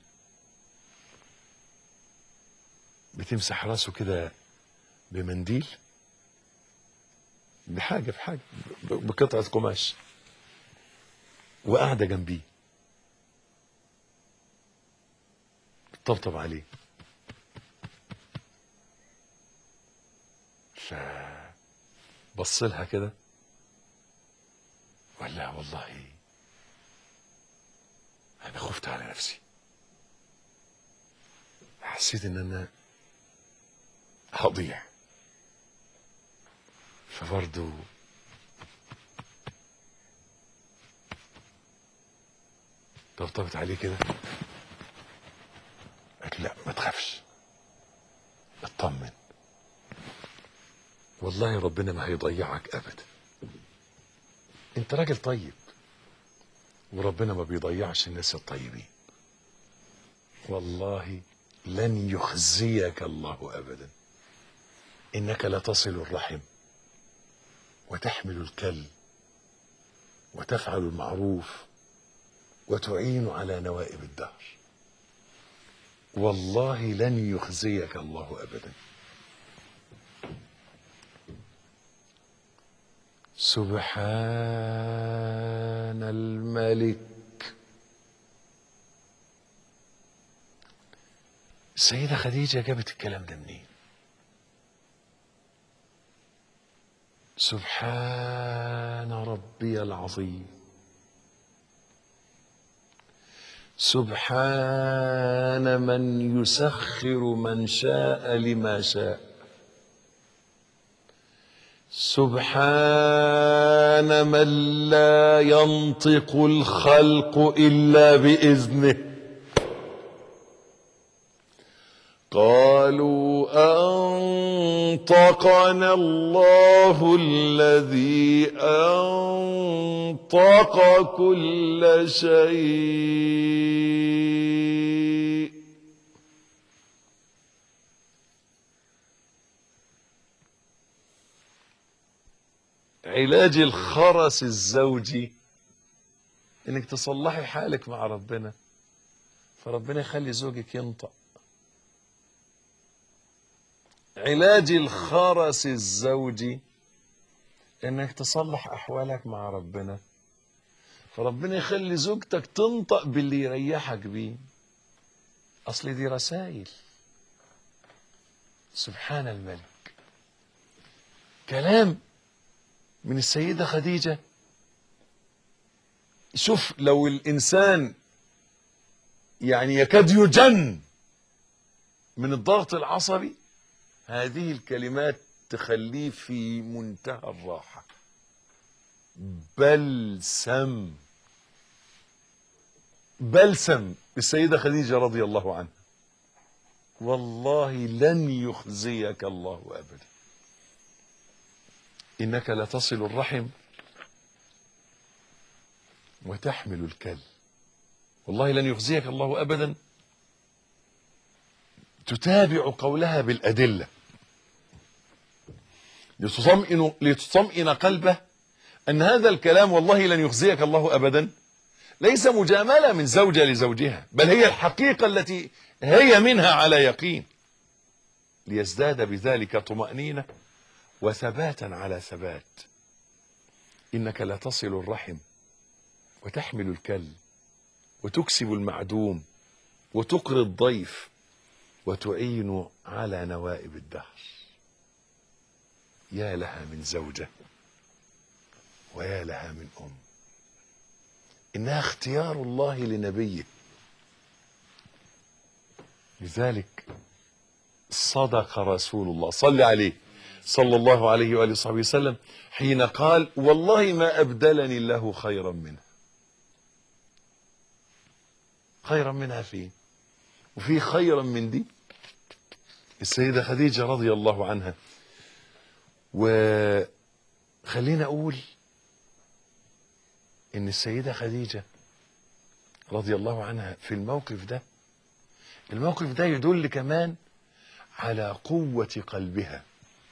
بتمسح راسه كده بمنديل بحاجة بحاجة ب- بقطعة قماش وقاعدة جنبيه بتطبطب عليه فبص لها كده وقال لها والله انا خفت على نفسي حسيت ان انا هضيع فبرضه طبطبت عليه كده قالت لا ما تخافش اطمن والله ربنا ما هيضيعك ابدا انت راجل طيب وربنا ما بيضيعش الناس الطيبين والله لن يخزيك الله ابدا انك لتصل الرحم وتحمل الكل وتفعل المعروف وتعين على نوائب الدهر والله لن يخزيك الله ابدا سبحان الملك السيدة خديجة جابت الكلام ده منين سبحان ربي العظيم سبحان من يسخر من شاء لما شاء سبحان من لا ينطق الخلق الا باذنه قالوا انطقنا الله الذي انطق كل شيء علاج الخرس الزوجي انك تصلحي حالك مع ربنا فربنا يخلي زوجك ينطق علاج الخرس الزوجي انك تصلح احوالك مع ربنا فربنا يخلي زوجتك تنطق باللي يريحك بيه اصل دي رسائل سبحان الملك كلام من السيدة خديجة شوف لو الإنسان يعني يكاد يجن من الضغط العصبي هذه الكلمات تخليه في منتهى الراحة بلسم بلسم السيدة خديجة رضي الله عنها والله لن يخزيك الله أبدا إنك لتصل الرحم وتحمل الكل والله لن يخزيك الله أبدا تتابع قولها بالأدلة لتطمئن, لتطمئن قلبه أن هذا الكلام والله لن يخزيك الله أبدا ليس مجاملة من زوجة لزوجها بل هي الحقيقة التي هي منها على يقين ليزداد بذلك طمأنينة وثباتا على ثبات إنك لا تصل الرحم وتحمل الكل وتكسب المعدوم وتقري الضيف وتعين على نوائب الدهر يا لها من زوجة ويا لها من أم إنها اختيار الله لنبيه لذلك صدق رسول الله صل عليه صلى الله عليه وآله وصحبه وسلم حين قال والله ما أبدلني الله خيرا منها خيرا منها فين وفي خيرا من دي السيدة خديجة رضي الله عنها وخلينا أقول إن السيدة خديجة رضي الله عنها في الموقف ده الموقف ده يدل كمان على قوة قلبها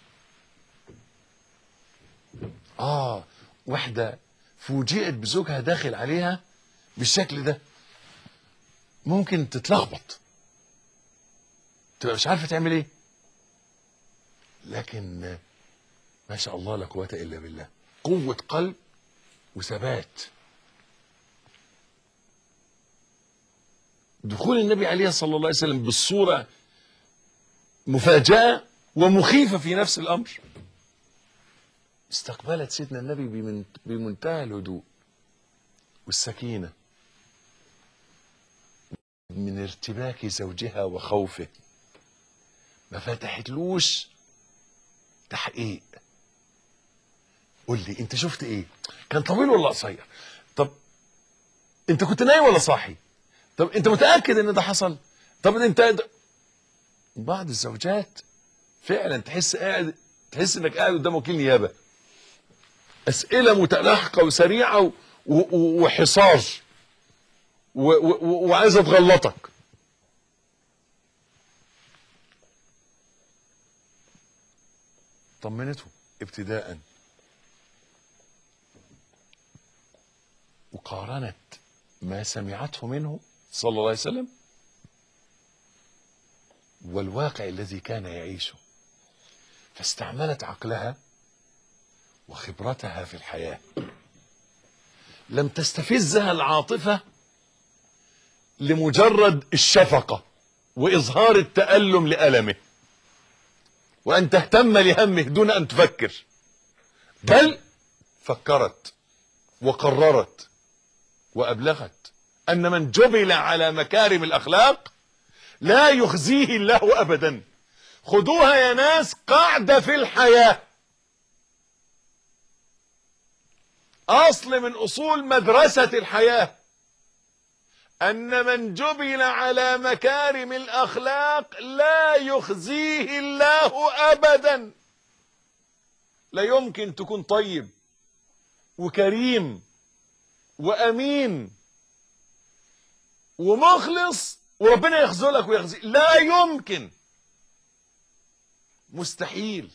آه واحدة فوجئت بزوجها داخل عليها بالشكل ده ممكن تتلخبط تبقى مش عارفة تعمل ايه لكن ما شاء الله لا قوة إلا بالله قوة قلب وثبات دخول النبي عليه صلى الله عليه وسلم بالصورة مفاجأة ومخيفة في نفس الأمر استقبلت سيدنا النبي بمن- بمنتهى الهدوء والسكينة من ارتباك زوجها وخوفه ما فتحتلوش تحقيق قول لي انت شفت ايه كان طويل ولا قصير طب انت كنت نايم ولا صاحي طب انت متاكد ان ده حصل طب انت ده- بعض الزوجات فعلا تحس قاعد تحس انك قاعد قدام وكيل نيابه اسئله متلاحقه وسريعه و- و- وحصار و- و- وعايزه تغلطك طمنته ابتداء وقارنت ما سمعته منه صلى الله عليه وسلم والواقع الذي كان يعيشه فاستعملت عقلها وخبرتها في الحياه لم تستفزها العاطفه لمجرد الشفقه واظهار التالم لالمه وان تهتم لهمه دون ان تفكر بل فكرت وقررت وابلغت ان من جبل على مكارم الاخلاق لا يخزيه الله ابدا خدوها يا ناس قاعده في الحياه اصل من اصول مدرسه الحياه ان من جبل على مكارم الاخلاق لا يخزيه الله ابدا لا يمكن تكون طيب وكريم وامين ومخلص وربنا يخذلك ويخزيك لا يمكن مستحيل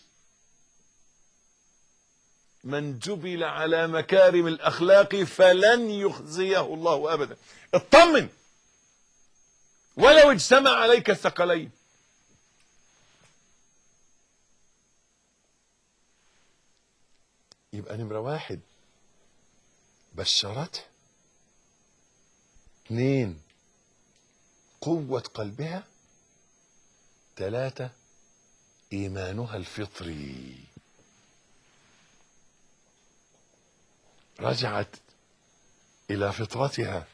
من جبل على مكارم الاخلاق فلن يخزيه الله ابدا اطمن ولو اجتمع عليك الثقلين يبقى نمرة واحد بشرته اثنين قوة قلبها ثلاثة إيمانها الفطري رجعت إلى فطرتها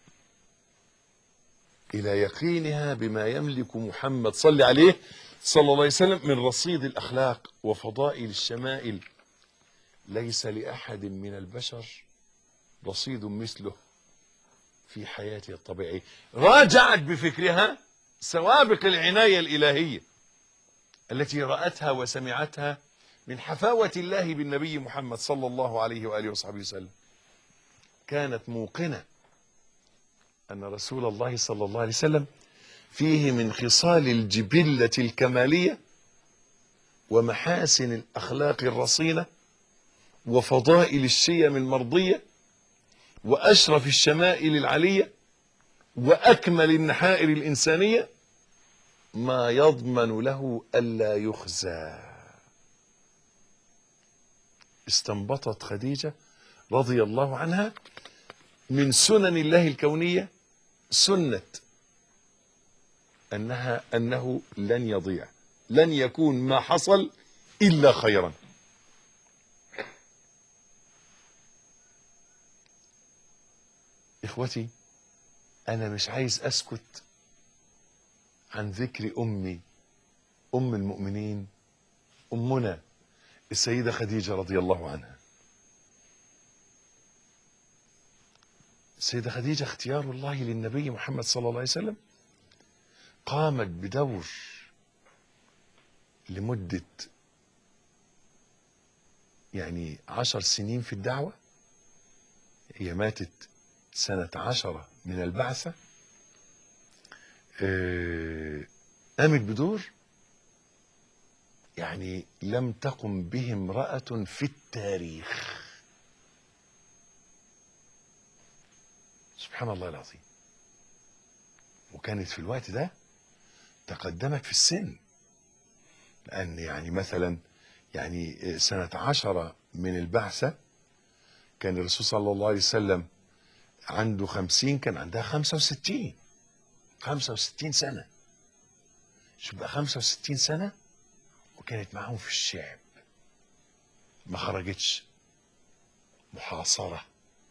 إلى يقينها بما يملك محمد صلى عليه صلى الله عليه وسلم من رصيد الأخلاق وفضائل الشمائل ليس لأحد من البشر رصيد مثله في حياته الطبيعية راجعت بفكرها سوابق العناية الإلهية التي رأتها وسمعتها من حفاوة الله بالنبي محمد صلى الله عليه وآله وصحبه وسلم كانت موقنة أن رسول الله صلى الله عليه وسلم فيه من خصال الجبلة الكمالية ومحاسن الأخلاق الرصينة وفضائل الشيم المرضية وأشرف الشمائل العلية وأكمل النحائر الإنسانية ما يضمن له ألا يخزى استنبطت خديجة رضي الله عنها من سنن الله الكونية سنة أنها أنه لن يضيع لن يكون ما حصل إلا خيرا إخوتي أنا مش عايز أسكت عن ذكر أمي أم المؤمنين أمنا السيدة خديجة رضي الله عنها السيدة خديجة اختيار الله للنبي محمد صلى الله عليه وسلم قامت بدور لمدة يعني عشر سنين في الدعوة هي ماتت سنة عشرة من البعثة آه، قامت بدور يعني لم تقم به امرأة في التاريخ سبحان الله العظيم وكانت في الوقت ده تقدمت في السن لأن يعني مثلا يعني سنة عشرة من البعثة كان الرسول صلى الله عليه وسلم عنده خمسين كان عندها خمسة وستين خمسة وستين سنة شو بقى خمسة وستين سنة وكانت معاهم في الشعب ما خرجتش محاصرة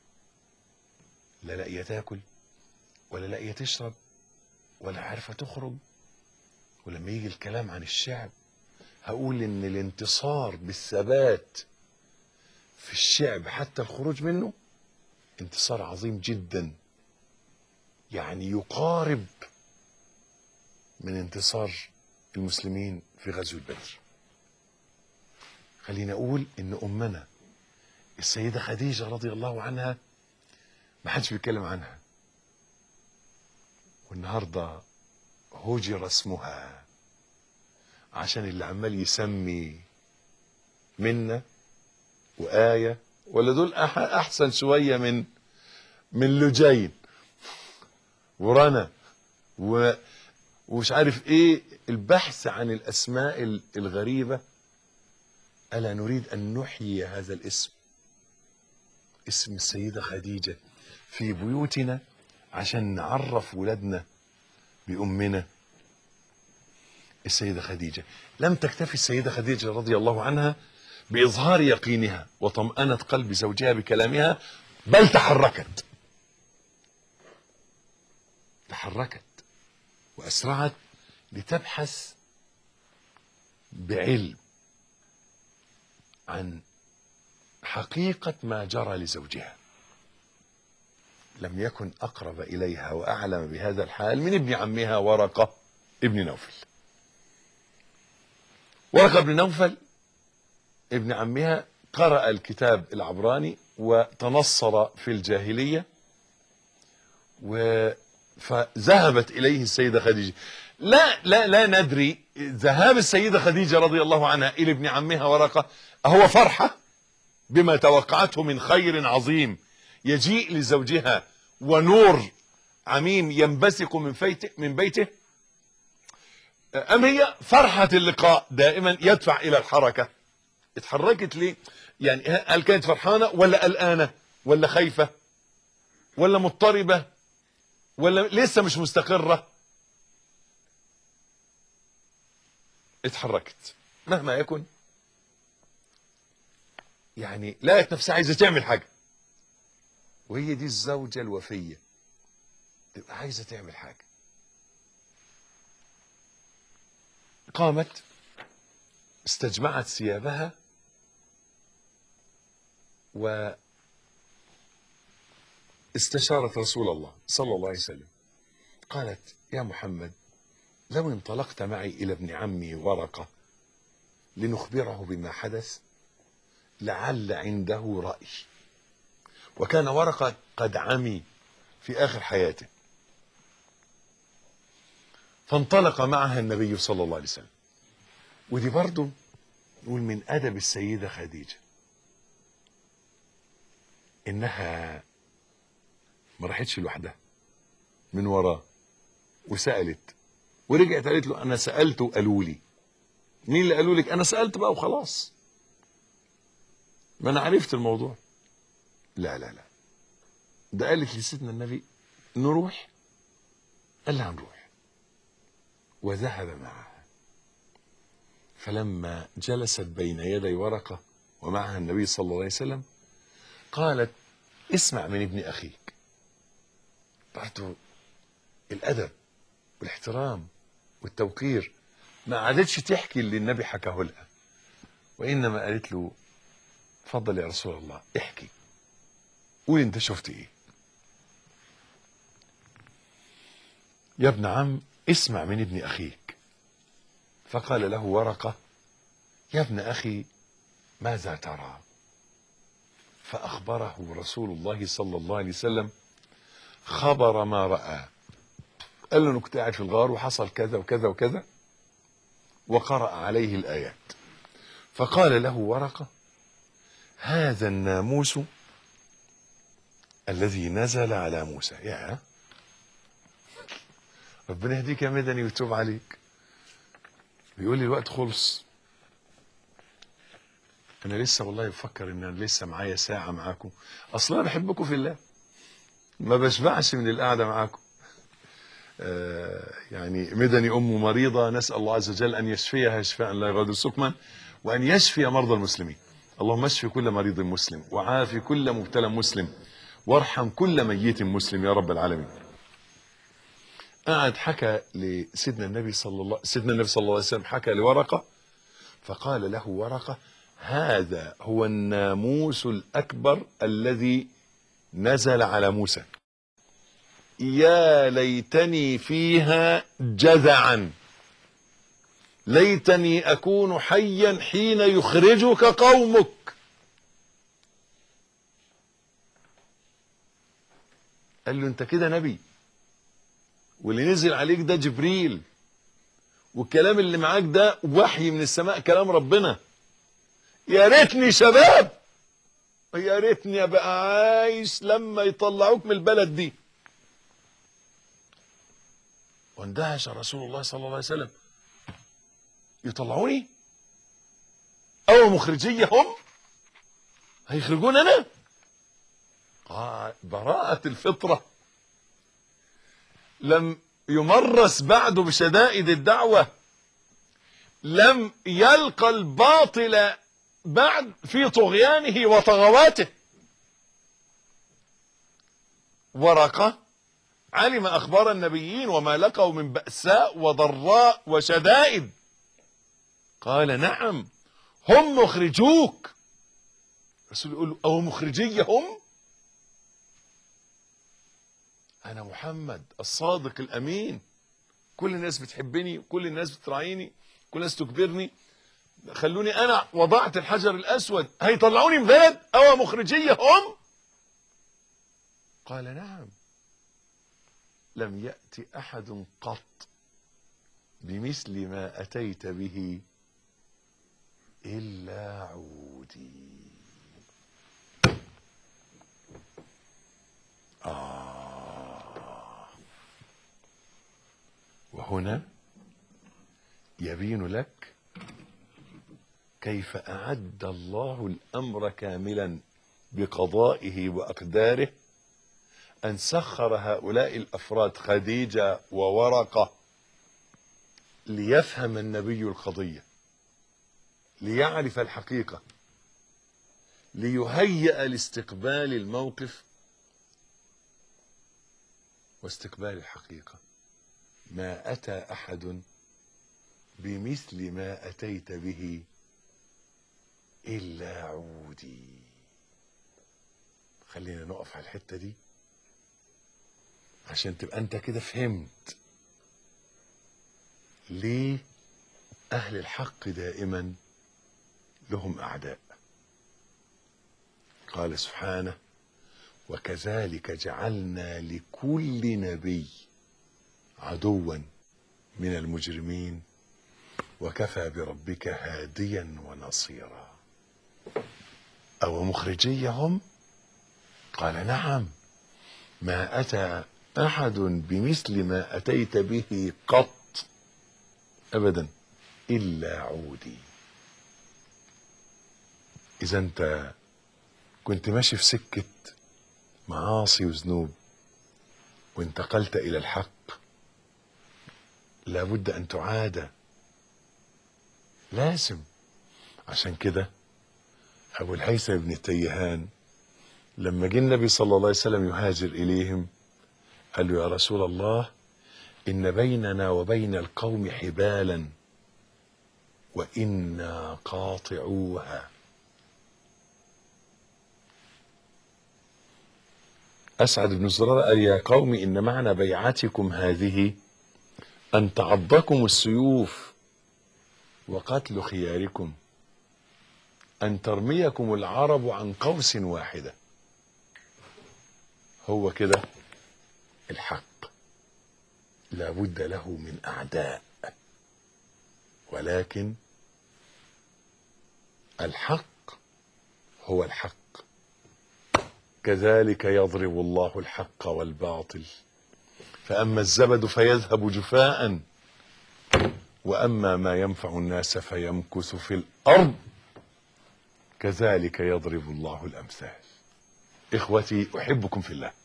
لا لاقية تاكل ولا لاقية تشرب ولا عارفة تخرج ولما يجي الكلام عن الشعب هقول ان الانتصار بالثبات في الشعب حتى الخروج منه انتصار عظيم جدا يعني يقارب من انتصار المسلمين في غزوة بدر خلينا اقول ان امنا السيدة خديجة رضي الله عنها ما حدش بيتكلم عنها والنهارده هجر اسمها عشان اللي عمال يسمي منا وآية ولا دول أح- أحسن شوية من من لجين ورنا و ومش عارف ايه البحث عن الاسماء ال- الغريبة ألا نريد أن نحيي هذا الاسم اسم السيدة خديجة في بيوتنا عشان نعرف ولادنا بأمنا السيدة خديجة لم تكتفي السيدة خديجة رضي الله عنها بإظهار يقينها وطمأنة قلب زوجها بكلامها بل تحركت تحركت وأسرعت لتبحث بعلم عن حقيقة ما جرى لزوجها لم يكن أقرب إليها وأعلم بهذا الحال من ابن عمها ورقة ابن نوفل ورقة بن نوفل ابن عمها قرأ الكتاب العبراني وتنصر في الجاهلية و فذهبت إليه السيدة خديجة لا لا لا ندري ذهاب السيدة خديجة رضي الله عنها إلى ابن عمها ورقة هو فرحة بما توقعته من خير عظيم يجيء لزوجها ونور عميم ينبثق من فيته من بيته أم هي فرحة اللقاء دائما يدفع إلى الحركة اتحركت ليه يعني هل كانت فرحانة ولا قلقانة ولا خايفة ولا مضطربة ولا لسه مش مستقرة اتحركت مهما يكن يعني لقت نفسها عايزة تعمل حاجة وهي دي الزوجة الوفية تبقى عايزة تعمل حاجة قامت استجمعت ثيابها و استشارت رسول الله صلى الله عليه وسلم قالت يا محمد لو انطلقت معي إلى ابن عمي ورقة لنخبره بما حدث لعل عنده رأي وكان ورقة قد عمي في آخر حياته فانطلق معها النبي صلى الله عليه وسلم ودي برضو نقول من أدب السيدة خديجة إنها ما راحتش لوحدها من وراه وسألت ورجعت قالت له انا سالت وقالوا لي مين اللي قالوا لك انا سالت بقى وخلاص ما انا عرفت الموضوع لا لا لا ده قالت لسيدنا النبي نروح قال لها نروح وذهب معها فلما جلست بين يدي ورقة ومعها النبي صلى الله عليه وسلم قالت اسمع من ابن أخيك برضو الأدب والاحترام والتوقير ما عادتش تحكي اللي النبي حكاه لها وإنما قالت له اتفضل يا رسول الله احكي قول انت شفت ايه يا ابن عم اسمع من ابن اخيك فقال له ورقه يا ابن اخي ماذا ترى فاخبره رسول الله صلى الله عليه وسلم خبر ما راى قال له انا كنت قاعد في الغار وحصل كذا وكذا وكذا وقرأ عليه الآيات فقال له ورقة هذا الناموس الذي نزل على موسى يا ربنا يهديك يا مدني ويتوب عليك بيقول لي الوقت خلص انا لسه والله بفكر ان انا لسه معايا ساعه معاكم اصلا انا بحبكم في الله ما بشبعش من القعده معاكم آه يعني مدني ام مريضه نسال الله عز وجل ان يشفيها شفاء لا يغادر سقما وان يشفي مرضى المسلمين اللهم اشف كل مريض مسلم وعافي كل مبتلى مسلم وارحم كل ميت مسلم يا رب العالمين قعد حكى لسيدنا النبي صلى الله سيدنا النبي صلى الله عليه وسلم حكى لورقه فقال له ورقه هذا هو الناموس الاكبر الذي نزل على موسى يا ليتني فيها جذعا ليتني اكون حيا حين يخرجك قومك قال له انت كده نبي واللي نزل عليك ده جبريل والكلام اللي معاك ده وحي من السماء كلام ربنا يا ريتني شباب يا ريتني ابقى عايش لما يطلعوك من البلد دي واندهش رسول الله صلى الله عليه وسلم يطلعوني او مخرجية هم هيخرجون انا قال براءة الفطرة لم يمرس بعد بشدائد الدعوة لم يلقى الباطل بعد في طغيانه وطغواته ورقة علم أخبار النبيين وما لقوا من بأساء وضراء وشدائد قال نعم هم مخرجوك الرسول يقول له أو مخرجية هم أنا محمد الصادق الأمين كل الناس بتحبني كل الناس بتراعيني كل الناس تكبرني خلوني أنا وضعت الحجر الأسود هيطلعوني من بلد أو مخرجية هم قال نعم لم يأت أحد قط بمثل ما أتيت به إلا عودي آه وهنا يبين لك كيف أعد الله الأمر كاملا بقضائه وأقداره أن سخر هؤلاء الأفراد خديجة وورقة ليفهم النبي القضية ليعرف الحقيقة ليهيأ لاستقبال الموقف واستقبال الحقيقة ما أتى أحد بمثل ما أتيت به إلا عودي خلينا نقف على الحتة دي عشان تبقى انت كده فهمت ليه اهل الحق دائما لهم اعداء قال سبحانه وكذلك جعلنا لكل نبي عدوا من المجرمين وكفى بربك هاديا ونصيرا او مخرجيهم قال نعم ما اتى احد بمثل ما اتيت به قط ابدا الا عودي اذا انت كنت ماشي في سكه معاصي وذنوب وانتقلت الى الحق لابد ان تعاد لازم عشان كده ابو الهيثم بن تيهان لما جه النبي صلى الله عليه وسلم يهاجر اليهم قال له يا رسول الله ان بيننا وبين القوم حبالا وانا قاطعوها اسعد بن زراره قال يا قوم ان معنى بيعتكم هذه ان تعضكم السيوف وقتل خياركم ان ترميكم العرب عن قوس واحده هو كده الحق لابد له من اعداء ولكن الحق هو الحق كذلك يضرب الله الحق والباطل فاما الزبد فيذهب جفاء واما ما ينفع الناس فيمكث في الارض كذلك يضرب الله الامثال اخوتي احبكم في الله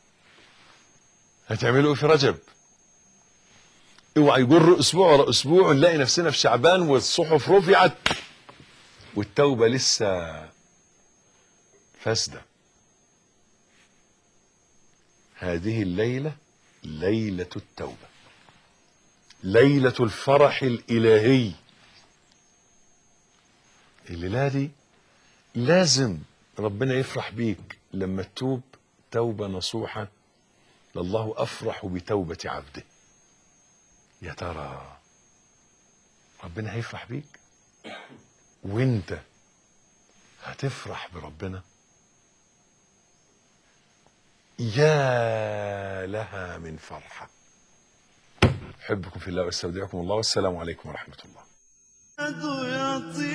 هتعملوا ايه في رجب اوعى يجر اسبوع ورا اسبوع ونلاقي نفسنا في شعبان والصحف رفعت والتوبه لسه فاسده هذه الليله ليله التوبه ليله الفرح الالهي الليله دي لازم ربنا يفرح بيك لما تتوب توبه نصوحه لله افرح بتوبه عبده يا ترى ربنا هيفرح بيك وانت هتفرح بربنا يا لها من فرحه احبكم في الله واستودعكم الله والسلام عليكم ورحمه الله يطير